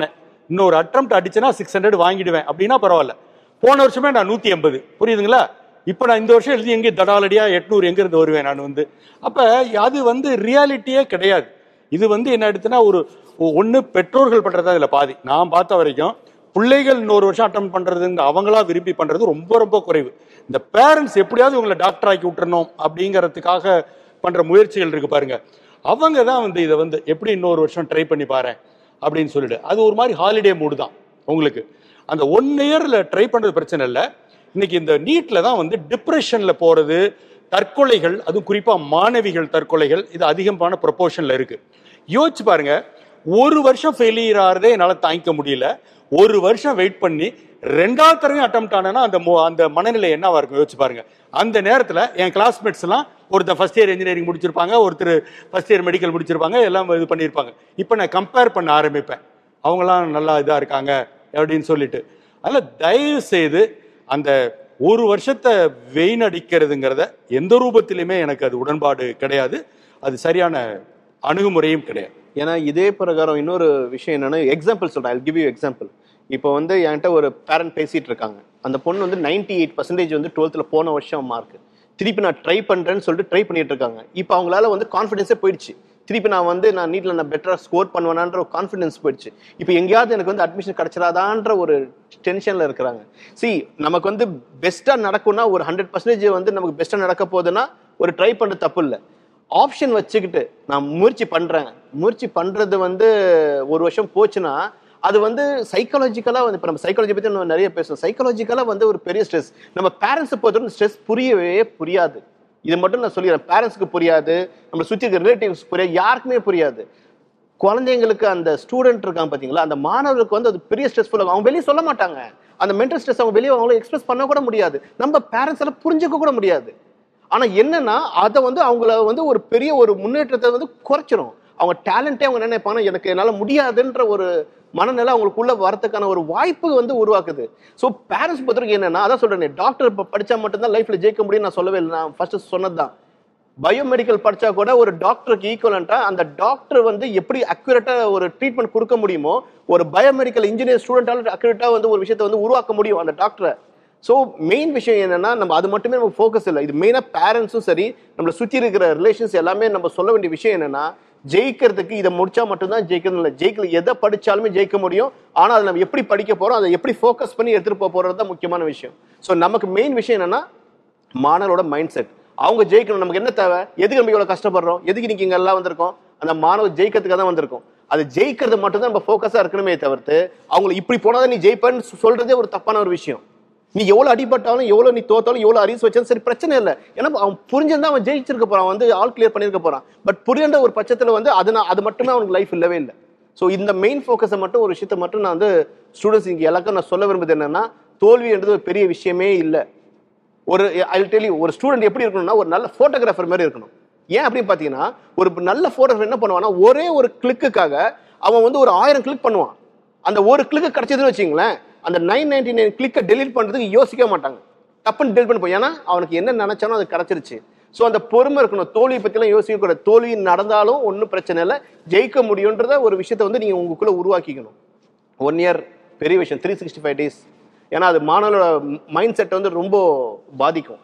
இன்னொரு அட்டம் அடிச்சேன்னா சிக்ஸ் ஹண்ட்ரட் வாங்கிடுவேன் அப்படின்னா பரவாயில்ல போன வருஷமே நான் நூத்தி எண்பது புரியுதுங்களா இப்போ நான் இந்த வருஷம் எழுதி எங்கே தடாலடியா எட்நூறு எங்க இருந்து வருவேன் நான் வந்து அப்ப அது வந்து ரியாலிட்டியே கிடையாது இது வந்து என்ன எடுத்துன்னா ஒரு ஒன்று பெற்றோர்கள் பண்றதா இதுல பாதி நான் பார்த்த வரைக்கும் பிள்ளைகள் இன்னொரு வருஷம் அட்டம் பண்றதுங்க அவங்களா விரும்பி பண்றது ரொம்ப ரொம்ப குறைவு இந்த பேரண்ட்ஸ் எப்படியாவது இவங்களை டாக்டர் ஆக்கி விட்டுறணும் அப்படிங்கறதுக்காக பண்ற முயற்சிகள் இருக்கு பாருங்க அவங்க தான் வந்து இதை வந்து எப்படி இன்னொரு வருஷம் ட்ரை பண்ணி பாரு அப்படின்னு சொல்லிட்டு அது ஒரு மாதிரி ஹாலிடே மூடு தான் உங்களுக்கு அந்த ஒன் இயர்ல ட்ரை பண்றது பிரச்சனை இல்லை இன்னைக்கு இந்த நீட்ல தான் வந்து டிப்ரெஷன்ல போறது தற்கொலைகள் அதுவும் குறிப்பா மாணவிகள் தற்கொலைகள் இது அதிகமான ப்ரொபோர்ஷன்ல இருக்கு யோசிச்சு பாருங்க ஒரு வருஷம் ஃபெயிலியர் ஆறதே என்னால தாங்கிக்க முடியல ஒரு வருஷம் வெயிட் பண்ணி ரெண்டாவது தடவையும் அட்டம் ஆனா அந்த மோ- அந்த மனநிலை என்னவா இருக்கும் யோசிச்சு பாருங்க அந்த நேரத்துல என் கிளாஸ்மேட்ஸ் எல்லாம் ஒருத்தர் ஃபர்ஸ்ட் இயர் இன்ஜினியரிங் முடிச்சிருப்பாங்க ஒருத்தர் ஃபர்ஸ்ட் இயர் மெடிக்கல் முடிச்சிருப்பாங்க எல்லாம் இது பண்ணியிருப்பாங்க இப்போ நான் கம்பேர் பண்ண ஆரம்பிப்பேன் அவங்களாம் நல்லா இதா இருக்காங்க அப்படின்னு சொல்லிட்டு அதனால தயவு செய்து அந்த ஒரு வருஷத்தை வெயின் அடிக்கிறதுங்கிறத எந்த ரூபத்திலுமே எனக்கு அது உடன்பாடு கிடையாது அது சரியான அணுகுமுறையும் கிடையாது ஏன்னா இதே பிரகாரம் இன்னொரு விஷயம் என்னன்னா எக்ஸாம்பிள் சொல்றேன் ஐ கிவ் யூ எக்ஸாம்பிள் இப்போ வந்து என்கிட்ட ஒரு பேரண்ட் பேசிட்டு இருக்காங்க அந்த பொண்ணு வந்து நைன்டி எயிட் பர்சன்டேஜ் வந்து டுவெல்த்தில் போன வருஷம் மார்க் திருப்பி நான் ட்ரை பண்றேன்னு சொல்லிட்டு ட்ரை பண்ணிட்டு இருக்காங்க இப்போ அவங்களால வந்து கான்ஃபிடன்ஸே போயிடுச்சு திருப்பி நான் வந்து நான் நீட்ல நான் பெட்டரா ஸ்கோர் பண்ணுவேனான்ற ஒரு கான்ஃபிடன்ஸ் போயிடுச்சு இப்போ எங்கேயாவது எனக்கு வந்து அட்மிஷன் கிடைச்சிடாதான்ற ஒரு டென்ஷன்ல இருக்கிறாங்க சி நமக்கு வந்து பெஸ்டா நடக்கும்னா ஒரு ஹண்ட்ரட் பர்சன்டேஜ் வந்து நமக்கு பெஸ்டா நடக்க போகுதுன்னா ஒரு ட்ரை பண்றது தப்பு இல்லை ஆப்ஷன் வச்சுக்கிட்டு நான் முயற்சி பண்றேன் முயற்சி பண்றது வந்து ஒரு வருஷம் போச்சுன்னா அது வந்து சைக்காலஜிக்கலா வந்து இப்போ நம்ம சைக்காலஜி பத்தி நம்ம நிறைய பேசுவோம் சைக்காலஜிக்கலா வந்து ஒரு பெரிய ஸ்ட்ரெஸ் நம்ம பேரண்ட்ஸை பொறுத்தவரை ஸ்ட்ரெஸ் புரியவே புரியாது இது மட்டும் நான் சொல்லிடுறேன் பேரண்ட்ஸ்க்கு புரியாது நம்ம சுத்தி இருக்க ரிலேட்டிவ்ஸ் புரியாது யாருக்குமே புரியாது குழந்தைங்களுக்கு அந்த ஸ்டூடெண்ட் இருக்காங்க பாத்தீங்களா அந்த மாணவருக்கு வந்து அது பெரிய ஸ்ட்ரெஸ்ஃபுல் அவங்க வெளியே சொல்ல மாட்டாங்க அந்த மென்டல் ஸ்ட்ரெஸ் அவங்க வெளியே அவங்கள எக்ஸ்பிரஸ் பண்ண கூட முடியாது நம்ம பேரண்ட்ஸ் எல்லாம் புரிஞ்சுக்க கூட முடியாது ஆனா என்னன்னா அதை வந்து அவங்கள வந்து ஒரு பெரிய ஒரு முன்னேற்றத்தை வந்து குறைச்சிரும் அவங்க டேலண்டே அவங்க என்ன நினைப்பாங்கன்னா எனக்கு என்னால முடியாதுன்ற ஒரு மனநிலை அவங்களுக்குள்ள வரதுக்கான ஒரு வாய்ப்பு வந்து உருவாக்குது ஸோ பேரண்ட்ஸ் பொறுத்தவரைக்கும் என்னன்னா அதான் சொல்றேன் டாக்டர் படிச்சா மட்டும்தான் லைஃப்ல ஜெயிக்க முடியும் நான் சொல்லவே இல்லை நான் ஃபர்ஸ்ட் சொன்னதுதான் பயோமெடிக்கல் படிச்சா கூட ஒரு டாக்டருக்கு ஈக்குவலண்டா அந்த டாக்டர் வந்து எப்படி அக்யூரேட்டா ஒரு ட்ரீட்மெண்ட் கொடுக்க முடியுமோ ஒரு பயோமெடிக்கல் இன்ஜினியர் ஸ்டூடெண்டால அக்யூரேட்டா வந்து ஒரு விஷயத்தை வந்து உருவாக்க முடியும் அந்த டாக்டரை ஸோ மெயின் விஷயம் என்னன்னா நம்ம அது மட்டுமே நம்ம ஃபோக்கஸ் இல்லை இது மெயினாக பேரண்ட்ஸும் சரி நம்மளை சுற்றி இருக்கிற ரிலேஷன்ஸ் எல்லாமே நம்ம சொல்ல வேண்டிய விஷயம் என்னன்னா ஜெயிக்கிறதுக்கு இதை முடிச்சா மட்டும்தான் ஜெயிக்கிறது இல்லை ஜெயிக்கல எதை படிச்சாலுமே ஜெயிக்க முடியும் ஆனால் அதை நம்ம எப்படி படிக்க போறோம் அதை எப்படி ஃபோக்கஸ் பண்ணி எடுத்துட்டு போக போறது தான் முக்கியமான விஷயம் ஸோ நமக்கு மெயின் விஷயம் என்னன்னா மாணவரோட மைண்ட் செட் அவங்க ஜெயிக்கணும் நமக்கு என்ன தேவை எதுக்கு நம்ம இவ்வளவு கஷ்டப்படுறோம் எதுக்கு இன்னைக்கு இங்க எல்லாம் வந்திருக்கோம் அந்த மாணவர் ஜெயிக்கிறதுக்காக தான் வந்திருக்கோம் அது ஜெயிக்கிறது மட்டும்தான் நம்ம ஃபோக்கஸா இருக்கணுமே தவிர்த்து அவங்களை இப்படி போனாதான் நீ ஜெயிப்பேன்னு சொல்றதே ஒரு தப்பான ஒரு விஷயம் நீ எவ்வளவு அடிபட்டாலும் எவ்வளவு நீ தோத்தாலும் எவ்வளவு அறிவு வச்சாலும் சரி பிரச்சனை இல்லை ஏன்னா அவன் புரிஞ்சிருந்தா அவன் ஜெயிச்சிருக்க போறான் அவன் வந்து ஆல் கிளியர் பண்ணிருக்க போறான் பட் புரியன்ற ஒரு பட்சத்துல வந்து அது நான் அது மட்டுமே அவனுக்கு லைஃப் இல்லவே இல்லை ஸோ இந்த மெயின் ஃபோக்கஸை மட்டும் ஒரு விஷயத்தை மட்டும் நான் வந்து ஸ்டூடெண்ட்ஸ் இங்கே எல்லாருக்கும் நான் சொல்ல விரும்புது என்னன்னா தோல்வின்றது ஒரு பெரிய விஷயமே இல்லை ஒரு ஐ டெல்லி ஒரு ஸ்டூடெண்ட் எப்படி இருக்கணும்னா ஒரு நல்ல போட்டோகிராஃபர் மாதிரி இருக்கணும் ஏன் அப்படின்னு பார்த்தீங்கன்னா ஒரு நல்ல போட்டோகிராஃபர் என்ன பண்ணுவான்னா ஒரே ஒரு கிளிக்குக்காக அவன் வந்து ஒரு ஆயிரம் கிளிக் பண்ணுவான் அந்த ஒரு கிளிக்கு கிடைச்சதுன்னு வச்சுங்களேன் அந்த நைன் நைன்டி நைன் கிளிக்கை டெலிட் பண்ணுறதுக்கு யோசிக்க மாட்டாங்க டப்புன்னு டெலிட் பண்ணி போய் ஏன்னா அவனுக்கு என்ன நினைச்சானோ அது கிடைச்சிருச்சு ஸோ அந்த பொறுமை இருக்கணும் தோல்வி பற்றிலாம் யோசிக்க கூடாது தோல்வி நடந்தாலும் ஒன்றும் பிரச்சனை இல்லை ஜெயிக்க முடியுன்றத ஒரு விஷயத்தை வந்து நீங்கள் உங்களுக்குள்ள உருவாக்கிக்கணும் ஒன் இயர் பெரிய விஷயம் த்ரீ சிக்ஸ்டி ஃபைவ் டேஸ் ஏன்னா அது மாணவரோட மைண்ட் செட் வந்து ரொம்ப பாதிக்கும்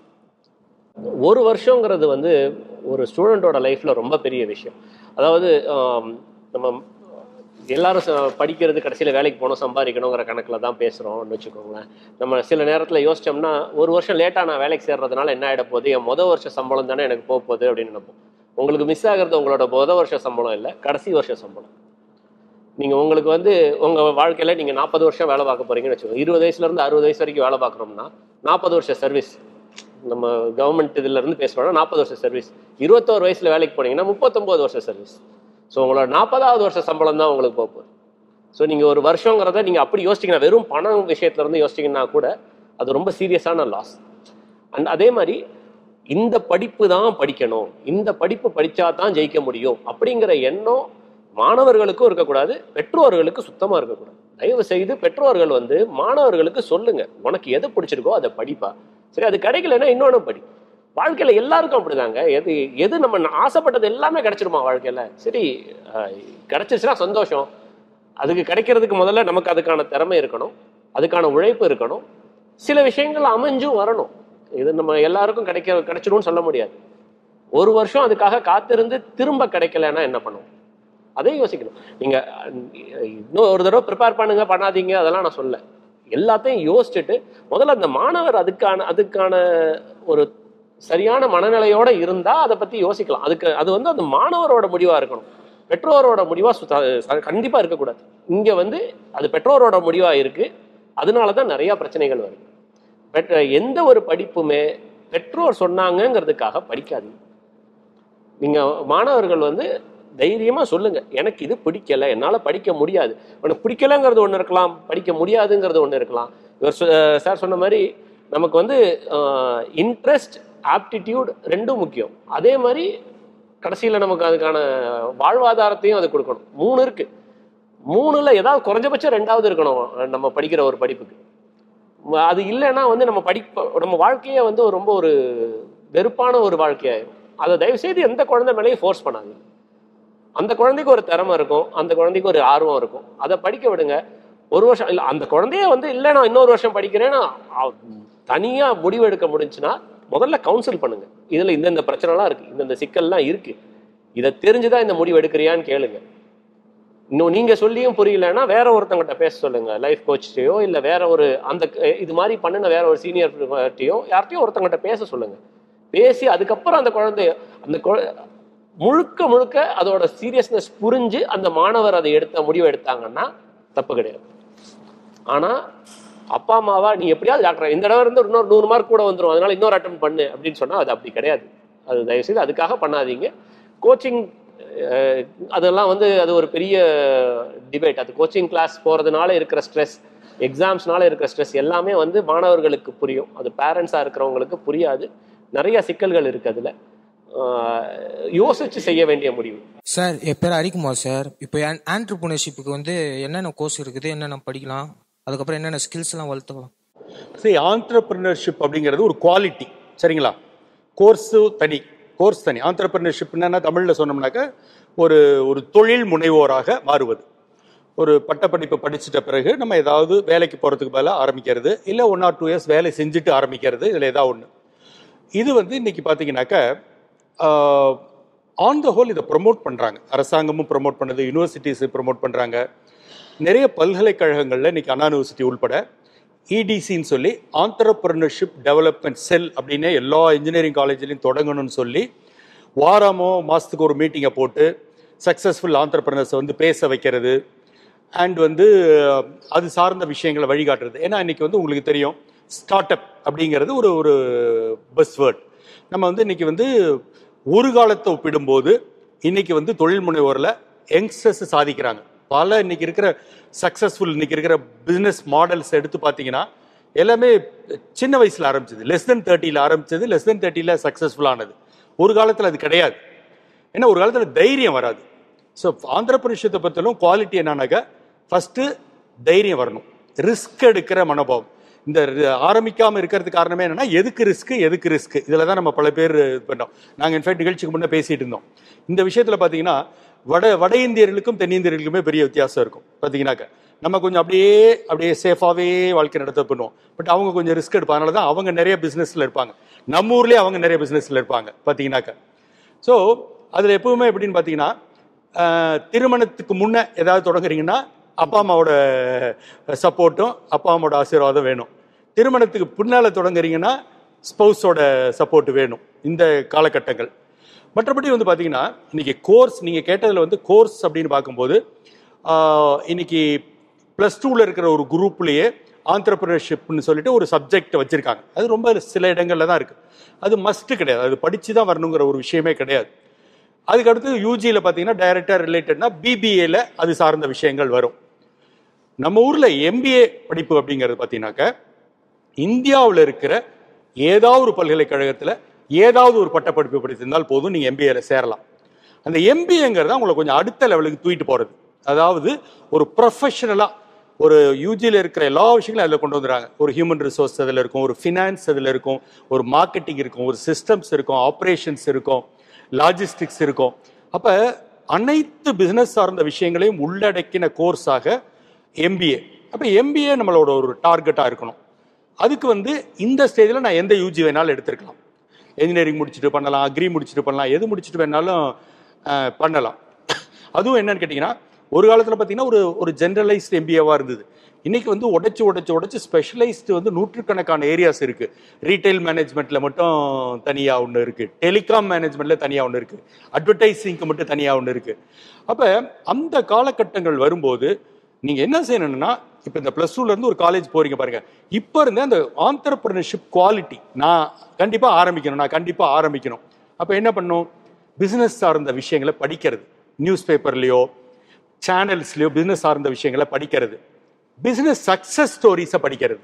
ஒரு வருஷங்கிறது வந்து ஒரு ஸ்டூடெண்டோட லைஃப்ல ரொம்ப பெரிய விஷயம் அதாவது ஆம், நம்ம எல்லாரும் ச- படிக்கிறது கடைசியில் வேலைக்கு போகணும் சம்பாதிக்கணுங்கிற கணக்கில் தான் பேசுகிறோம்னு வச்சுக்கோங்களேன் நம்ம சில நேரத்தில் யோசிச்சோம்னா ஒரு வருஷம் லேட்டாக நான் வேலைக்கு சேர்றதுனால என்ன ஆகிட போகுது என் மொதல் வருஷ சம்பளம் தானே எனக்கு போக போகுது அப்படின்னு நினைப்போம் உங்களுக்கு மிஸ் ஆகிறது உங்களோட மொதல் வருஷ சம்பளம் இல்லை கடைசி வருஷ சம்பளம் நீங்கள் உங்களுக்கு வந்து உங்கள் வாழ்க்கையில் நீங்கள் நாற்பது வருஷம் வேலை பார்க்க போறீங்கன்னு வச்சுக்கோங்க இருபது வயசுலேருந்து அறுபது வயசு வரைக்கும் வேலை பார்க்குறோம்னா நாற்பது வருஷம் சர்வீஸ் நம்ம கவர்மெண்ட் இதுல இருந்து பேசுறோம்னா நாற்பது வருஷம் சர்வீஸ் இருபத்தோரு வயசுல வேலைக்கு போனீங்கன்னா முப்பத்தொன்பது வருஷம் சர்வீஸ் ஸோ உங்களோட நாற்பதாவது வருஷம் சம்பளம் தான் உங்களுக்கு போக போகுது ஸோ நீங்கள் ஒரு வருஷங்கிறத நீங்கள் அப்படி யோசிச்சிங்கன்னா வெறும் பணம் விஷயத்துல இருந்து யோசிச்சிங்கன்னா கூட அது ரொம்ப சீரியஸான லாஸ் அண்ட் அதே மாதிரி இந்த படிப்பு தான் படிக்கணும் இந்த படிப்பு படிச்சா தான் ஜெயிக்க முடியும் அப்படிங்கிற எண்ணம் மாணவர்களுக்கும் இருக்கக்கூடாது பெற்றோர்களுக்கு சுத்தமாக இருக்கக்கூடாது தயவு செய்து பெற்றோர்கள் வந்து மாணவர்களுக்கு சொல்லுங்க உனக்கு எது பிடிச்சிருக்கோ அதை படிப்பா சரி அது கிடைக்கலன்னா இன்னொன்று படி வாழ்க்கையில எல்லாருக்கும் அப்படிதாங்க எது எது நம்ம ஆசைப்பட்டது எல்லாமே கிடைச்சிருமா வாழ்க்கையில சரி அஹ், கிடைச்சிருச்சுன்னா சந்தோஷம் அதுக்கு கிடைக்கிறதுக்கு முதல்ல நமக்கு அதுக்கான திறமை இருக்கணும் அதுக்கான உழைப்பு இருக்கணும் சில விஷயங்கள் அமைஞ்சும் வரணும் இது நம்ம எல்லாருக்கும் கிடைக்க கிடைச்சிடும்னு சொல்ல முடியாது ஒரு வருஷம் அதுக்காக காத்திருந்து திரும்ப கிடைக்கலன்னா என்ன பண்ணுவோம் அதையும் யோசிக்கணும் நீங்க அஹ், இன்னும் ஒரு தடவை ப்ரிப்பேர் பண்ணுங்க பண்ணாதீங்க அதெல்லாம் நான் சொல்ல எல்லாத்தையும் யோசிச்சுட்டு முதல்ல அந்த மாணவர் அதுக்கான அதுக்கான ஒரு சரியான மனநிலையோட இருந்தா அதை பத்தி யோசிக்கலாம் அதுக்கு அது வந்து அந்த மாணவரோட முடிவா இருக்கணும் பெற்றோரோட முடிவா சுத்த- ச- கண்டிப்பா இருக்கக்கூடாது இங்க வந்து அது பெற்றோரோட முடிவா இருக்கு அதனாலதான் நிறைய பிரச்சனைகள் வருது பெற்ற எந்த ஒரு படிப்புமே பெற்றோர் சொன்னாங்கங்கிறதுக்காக படிக்காதீங்க நீங்க மாணவர்கள் வந்து தைரியமா சொல்லுங்க எனக்கு இது பிடிக்கல என்னால படிக்க முடியாது உனக்கு பிடிக்கலங்கிறது ஒண்ணு இருக்கலாம் படிக்க முடியாதுங்கிறது ஒண்ணு இருக்கலாம் இவர் சார் சொன்ன மாதிரி நமக்கு வந்து இன்ட்ரெஸ்ட் ஆப்டிடியூட் ரெண்டும் முக்கியம் அதே மாதிரி கடைசியில நமக்கு அதுக்கான வாழ்வாதாரத்தையும் அது கொடுக்கணும் மூணு இருக்கு மூணுல ஏதாவது குறைஞ்சபட்சம் ரெண்டாவது இருக்கணும் நம்ம படிக்கிற ஒரு படிப்புக்கு ம- அது இல்லைன்னா வந்து நம்ம படிப்ப நம்ம வாழ்க்கையே வந்து ஒரு ரொம்ப ஒரு வெறுப்பான ஒரு வாழ்க்கையாயிரும் அதை தயவு செய்து எந்த குழந்தை மேலேயும் ஃபோர்ஸ் பண்ணாதீங்க அந்த குழந்தைக்கு ஒரு திறமை இருக்கும் அந்த குழந்தைக்கு ஒரு ஆர்வம் இருக்கும் அதை படிக்க விடுங்க ஒரு வருஷம் இல்லை அந்த குழந்தைய வந்து இல்லை நான் இன்னொரு வருஷம் படிக்கிறேன்னா அவ- தனியா முடிவு எடுக்க முடிஞ்சுன்னா முதல்ல கவுன்சில் பண்ணுங்க இதுல இந்தந்த பிரச்சனைலாம் இருக்கு இந்தந்த சிக்கல்லாம் இருக்கு இதை தெரிஞ்சுதான் இந்த முடிவு எடுக்கிறியான்னு கேளுங்க இன்னும் நீங்க சொல்லியும் புரியலன்னா வேற ஒருத்தங்கிட்ட பேச சொல்லுங்க லைஃப் கோச்டையோ இல்ல வேற ஒரு அந்த க- இது மாதிரி பண்ணின வேற ஒரு சீனியர்ட்டையோ யார்ட்டையும் ஒருத்தங்கிட்ட பேச சொல்லுங்க பேசி அதுக்கப்புறம் அந்த குழந்தைய அந்த குழ- முழுக்க முழுக்க அதோட சீரியஸ்னஸ் புரிஞ்சு அந்த மாணவர் அதை எடுத்த முடிவு எடுத்தாங்கன்னா தப்பு கிடையாது ஆனா அப்பா அம்மாவா நீ எப்படியாவது டாக்டர் இந்த தடவை இருந்து இன்னொரு நூறு மார்க் கூட வந்துரும் அதனால இன்னொரு அட்டம் பண்ணு அப்படின்னு சொன்னா அது அப்படி கிடையாது அது தயவு செய்து அதுக்காக பண்ணாதீங்க கோச்சிங் அதெல்லாம் வந்து அது ஒரு பெரிய டிபேட் அது கோச்சிங் கிளாஸ் போறதுனால இருக்கிற ஸ்ட்ரெஸ் எக்ஸாம்ஸ்னால இருக்கிற ஸ்ட்ரெஸ் எல்லாமே வந்து மாணவர்களுக்கு புரியும் அது பேரண்ட்ஸா இருக்கிறவங்களுக்கு புரியாது நிறைய சிக்கல்கள் இருக்கு அதுல ஆஹ் யோசிச்சு செய்ய வேண்டிய முடிவு சார் என் பேர் ஹரிக்குமார் சார் இப்போ ஆண்டர்பிரினர்ஷிப்புக்கு வந்து என்னென்ன கோர்ஸ் இருக்குது என்னென்ன படிக்கலாம் அதுக்கப்புறம் என்னென்ன ஸ்கில்ஸ் எல்லாம் வளர்த்துக்கலாம் சரி ஆண்டர்பிரினர்ஷிப் அப்படிங்கிறது ஒரு குவாலிட்டி சரிங்களா கோர்ஸு தனி கோர்ஸ் தனி ஆண்டர்பிரினர்ஷிப் என்னன்னா தமிழில் சொன்னோம்னாக்க ஒரு ஒரு தொழில் முனைவோராக மாறுவது ஒரு பட்டப்படிப்பு படிச்சிட்ட பிறகு நம்ம ஏதாவது வேலைக்கு போகிறதுக்கு பதிலாக ஆரம்பிக்கிறது இல்லை ஒன் ஆர் டூ இயர்ஸ் வேலை செஞ்சுட்டு ஆரம்பிக்கிறது இதில் ஏதாவது ஒன்று இது வந்து இன்னைக்கு பார்த்தீங்கன்னாக்க ஆன் த ஹோல் இதை ப்ரொமோட் பண்ணுறாங்க அரசாங்கமும் ப்ரொமோட் பண்ணுது யூனிவர்சிட்டிஸ் ப்ரொமோட் பண்ணுறாங்க நிறைய பல்கலைக்கழகங்களில் இன்னைக்கு அண்ணா யூனிவர்சிட்டி உள்பட இடிசின்னு சொல்லி ஆண்டர்பிரினர்ஷிப் டெவலப்மெண்ட் செல் அப்படின்னு எல்லா இன்ஜினியரிங் காலேஜ்லையும் தொடங்கணும்னு சொல்லி வாரமோ மாதத்துக்கு ஒரு மீட்டிங்கை போட்டு சக்ஸஸ்ஃபுல் ஆண்டர்பிரினர்ஸை வந்து பேச வைக்கிறது அண்ட் வந்து அது சார்ந்த விஷயங்களை வழிகாட்டுறது ஏன்னா இன்னைக்கு வந்து உங்களுக்கு தெரியும் ஸ்டார்ட் அப் அப்படிங்கிறது ஒரு ஒரு பஸ் வேர்ட் நம்ம வந்து இன்னைக்கு வந்து ஒரு காலத்தை ஒப்பிடும்போது இன்னைக்கு வந்து தொழில் முனைவோரில் யங்ஸ்டர்ஸ் சாதிக்கிறாங்க பல இன்னைக்கு இருக்கிற சக்ஸஸ்ஃபுல் இன்னைக்கு இருக்கிற பிஸ்னஸ் மாடல்ஸ் எடுத்து பார்த்தீங்கன்னா எல்லாமே சின்ன வயசில் ஆரம்பிச்சது லெஸ் தென் தேர்ட்டியில் ஆரம்பிச்சது லெஸ் தென் தேர்ட்டியில் சக்ஸஸ்ஃபுல் ஆனது ஒரு காலத்தில் அது கிடையாது ஏன்னா ஒரு காலத்தில் தைரியம் வராது ஸோ ஆந்திரப்பிரதேசத்தை பற்றிலும் குவாலிட்டி என்னன்னாக்கா ஃபஸ்ட்டு தைரியம் வரணும் ரிஸ்க் எடுக்கிற மனோபாவம் இந்த ரி- ஆரம்பிக்காம இருக்கிறதுக்கு காரணமே என்னன்னா எதுக்கு ரிஸ்க் எதுக்கு ரிஸ்க் இதில் தான் நம்ம பல பேர் இது பண்ணோம் நாங்கள் இன்ஃபேக்ட் நிகழ்ச்சிக்கு முன்னே பேசிட்டு இருந்தோம் இந்த விஷயத்தில் பார்த்தீங்கன்னா வட வட இந்தியர்களுக்கும் தென்னிந்தியர்களுக்குமே பெரிய வித்தியாசம் இருக்கும் பார்த்தீங்கன்னாக்க நம்ம கொஞ்சம் அப்படியே அப்படியே சேஃபாகவே வாழ்க்கை நடத்த பண்ணுவோம் பட் அவங்க கொஞ்சம் ரிஸ்க் எடுப்பாங்க அதனால தான் அவங்க நிறைய பிஸ்னஸில் இருப்பாங்க நம்ம ஊர்லேயே அவங்க நிறைய பிஸ்னஸில் இருப்பாங்க பார்த்தீங்கன்னாக்க ஸோ அதில் எப்பவுமே எப்படின்னு பார்த்தீங்கன்னா ஆஹ், திருமணத்துக்கு முன்னே ஏதாவது தொடங்குறீங்கன்னா அப்பா அம்மாவோட சப்போர்ட்டும் அப்பா அம்மாவோட ஆசீர்வாதம் வேணும் திருமணத்துக்கு பின்னால் தொடங்குறீங்கன்னா ஸ்பௌஸோட சப்போர்ட் வேணும் இந்த காலகட்டங்கள் மற்றபடி வந்து பார்த்தீங்கன்னா இன்னைக்கு கோர்ஸ் நீங்கள் கேட்டதில் வந்து கோர்ஸ் அப்படின்னு பார்க்கும்போது ஆஹ், இன்னைக்கு ப்ளஸ் டூவில் இருக்கிற ஒரு குரூப்லேயே ஆண்டர்பிரினர்ஷிப்னு சொல்லிட்டு ஒரு சப்ஜெக்ட் வச்சுருக்காங்க அது ரொம்ப சில இடங்களில் தான் இருக்குது அது மஸ்ட்டு கிடையாது அது படித்து தான் வரணுங்கிற ஒரு விஷயமே கிடையாது அதுக்கு அடுத்து யூஜியில் பார்த்தீங்கன்னா டைரக்டர் ரிலேட்டட்னா பிபிஏல அது சார்ந்த விஷயங்கள் வரும் நம்ம ஊரில் எம்பிஏ படிப்பு அப்படிங்கிறது பார்த்தீங்கன்னாக்க இந்தியாவில் இருக்கிற ஏதாவது ஒரு பல்கலைக்கழகத்தில் ஏதாவது ஒரு பட்டப்படிப்பு படித்திருந்தால் போதும் நீங்கள் எம்பிஏல சேரலாம் அந்த எம்பிஏங்கிறது உங்களை கொஞ்சம் அடுத்த லெவலுக்கு தூக்கிட்டு போகிறது அதாவது ஒரு ப்ரொஃபஷனலாக ஒரு யூஜியில் இருக்கிற எல்லா விஷயங்களும் அதில் கொண்டு வந்துடுறாங்க ஒரு ஹியூமன் ரிசோர்ஸ் அதில் இருக்கும் ஒரு ஃபினான்ஸ் அதில் இருக்கும் ஒரு மார்க்கெட்டிங் இருக்கும் ஒரு சிஸ்டம்ஸ் இருக்கும் ஆப்ரேஷன்ஸ் இருக்கும் லாஜிஸ்டிக்ஸ் இருக்கும் அப்போ அனைத்து பிசினஸ் சார்ந்த விஷயங்களையும் உள்ளடக்கின கோர்ஸாக எம்பிஏ அப்போ எம்பிஏ நம்மளோட ஒரு டார்கெட்டாக இருக்கணும் அதுக்கு வந்து இந்த ஸ்டேஜில் நான் எந்த யூஜி வேணாலும் எடுத்திருக்கலாம் இன்ஜினியரிங் முடிச்சுட்டு பண்ணலாம் அக்ரி முடிச்சுட்டு பண்ணலாம் எது முடிச்சுட்டு வேணாலும் அஹ், பண்ணலாம் அதுவும் என்னன்னு கேட்டிங்கன்னா ஒரு காலத்தில் பார்த்தீங்கன்னா ஒரு ஒரு ஜென்ரலைஸ்ட் எம்பிஏவாக இருந்தது இன்னைக்கு வந்து உடைச்சு உடைச்சு உடைச்சு ஸ்பெஷலைஸ்டு வந்து நூற்றுக்கணக்கான ஏரியாஸ் இருக்கு ரீட்டைல் மேனேஜ்மெண்ட்ல மட்டும் தனியா ஒன்று இருக்கு டெலிகாம் மேனேஜ்மெண்ட்ல தனியா ஒன்று இருக்கு அட்வர்டைசிங்க்கு மட்டும் தனியா ஒன்று இருக்கு அப்ப அந்த காலகட்டங்கள் வரும்போது நீங்க என்ன செய்யணும்னா இப்போ இந்த ப்ளஸ் டூல இருந்து ஒரு காலேஜ் போறீங்க பாருங்க இப்போ இருந்தே அந்த ஆண்டர்பிரினர்ஷிப் குவாலிட்டி நான் கண்டிப்பா ஆரம்பிக்கணும் நான் கண்டிப்பா ஆரம்பிக்கணும் அப்ப என்ன பண்ணும் பிசினஸ் சார்ந்த விஷயங்களை படிக்கிறது நியூஸ் பேப்பர்லயோ சேனல்ஸ்லயோ பிசினஸ் சார்ந்த விஷயங்களை படிக்கிறது பிசினஸ் சக்சஸ் ஸ்டோரிஸை படிக்கிறது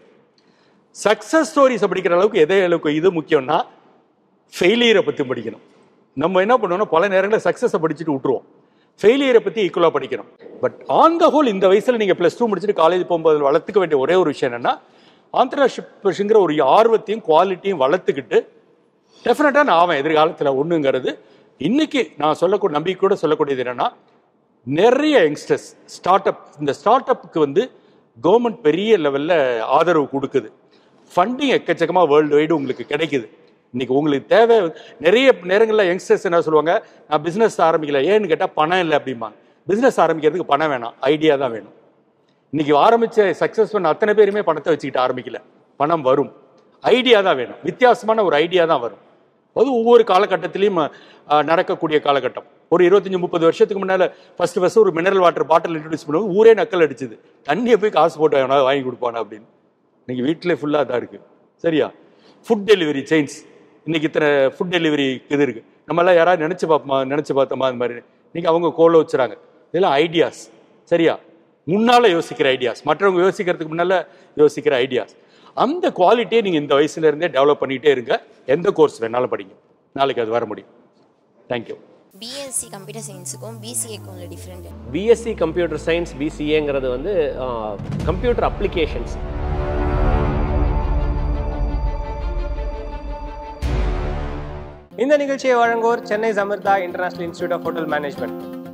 சக்சஸ் ஸ்டோரிஸை படிக்கிற அளவுக்கு எதை அளவுக்கு இது முக்கியம்னா ஃபெயிலியரை பற்றி படிக்கணும் நம்ம என்ன பண்ணுவோம்னா பல நேரங்களில் சக்ஸஸை படிச்சுட்டு விட்டுருவோம் ஃபெயிலியரை பற்றி ஈக்குவலாக படிக்கணும் பட் ஆன் த ஹோல் இந்த வயசில் நீங்கள் ப்ளஸ் டூ முடிச்சுட்டு காலேஜ் போகும்போது வளர்த்துக்க வேண்டிய ஒரே ஒரு விஷயம் என்னன்னா ஆண்டர்பிரினர்ஷிப்ங்கிற ஒரு ஆர்வத்தையும் குவாலிட்டியும் வளர்த்துக்கிட்டு டெஃபினட்டாக நான் ஆவேன் எதிர்காலத்தில் ஒன்றுங்கிறது இன்னைக்கு நான் சொல்லக்கூடிய நம்பிக்கையோட சொல்லக்கூடியது என்னன்னா நிறைய யங்ஸ்டர்ஸ் ஸ்டார்ட் அப் இந்த ஸ்டார்ட் அப்புக்கு வந்து கவர்மெண்ட் பெரிய லெவலில் ஆதரவு கொடுக்குது ஃபண்டிங் எக்கச்சக்கமாக வேர்ல்டு வைடு உங்களுக்கு கிடைக்குது இன்னைக்கு உங்களுக்கு தேவை நிறைய நேரங்களில் யங்ஸ்டர்ஸ் என்ன சொல்லுவாங்க நான் பிஸ்னஸ் ஆரம்பிக்கல ஏன்னு கேட்டால் பணம் இல்லை அப்படிம்பாங்க பிஸ்னஸ் ஆரம்பிக்கிறதுக்கு பணம் வேணாம் ஐடியா தான் வேணும் இன்னைக்கு ஆரம்பிச்ச சக்சஸ் பண்ண அத்தனை பேருமே பணத்தை வச்சுக்கிட்டு ஆரம்பிக்கல பணம் வரும் ஐடியா தான் வேணும் வித்தியாசமான ஒரு ஐடியா தான் வரும் அது ஒவ்வொரு காலகட்டத்திலையும் அஹ், நடக்கக்கூடிய காலகட்டம் ஒரு இருபத்தஞ்சு முப்பது வருஷத்துக்கு முன்னால ஃபர்ஸ்ட் ஃபர்ஸ்ட் ஒரு மினரல் வாட்டர் பாட்டில் இன்ட்ரடியூஸ் பண்ணும்போது ஊரே நக்கல் அடிச்சுது தண்ணியை போய் காசு போட்டு வேணா வாங்கி கொடுப்பானா அப்படின்னு இன்னைக்கு வீட்டிலே ஃபுல்லாக தான் இருக்கு சரியா ஃபுட் டெலிவரி செயின்ஸ் இன்னைக்கு இத்தனை ஃபுட் டெலிவரி இது இருக்கு நம்ம எல்லாம் யாராவது நினைச்சு பார்ப்போமா நினைச்சு பார்த்தோமா அந்த மாதிரி இன்னைக்கு அவங்க கோல வச்சுறாங்க இதெல்லாம் ஐடியாஸ் சரியா முன்னால யோசிக்கிற ஐடியாஸ் மற்றவங்க யோசிக்கிறதுக்கு முன்னால யோசிக்கிற ஐடியாஸ் அந்த குவாலிட்டியை நீங்க இந்த வயசுல இருந்தே டெவலப் பண்ணிட்டே இருங்க எந்த கோர்ஸ் வேணாலும் படிங்க நாளைக்கு அது வர முடியும் தேங்க்யூ பிஎஸ்சி கம்ப்யூட்டர் சயின்ஸுக்கும் பிசிஏக்கும் உள்ள டிஃப்ரெண்ட் பிஎஸ்சி கம்ப்யூட்டர் சயின்ஸ் பிசிஏங்கிறது வந்து கம்ப்யூட்டர் அப்ளிகேஷன்ஸ் இந்த நிகழ்ச்சியை வழங்குவோர் Chennai Samirtha international institute of hotel management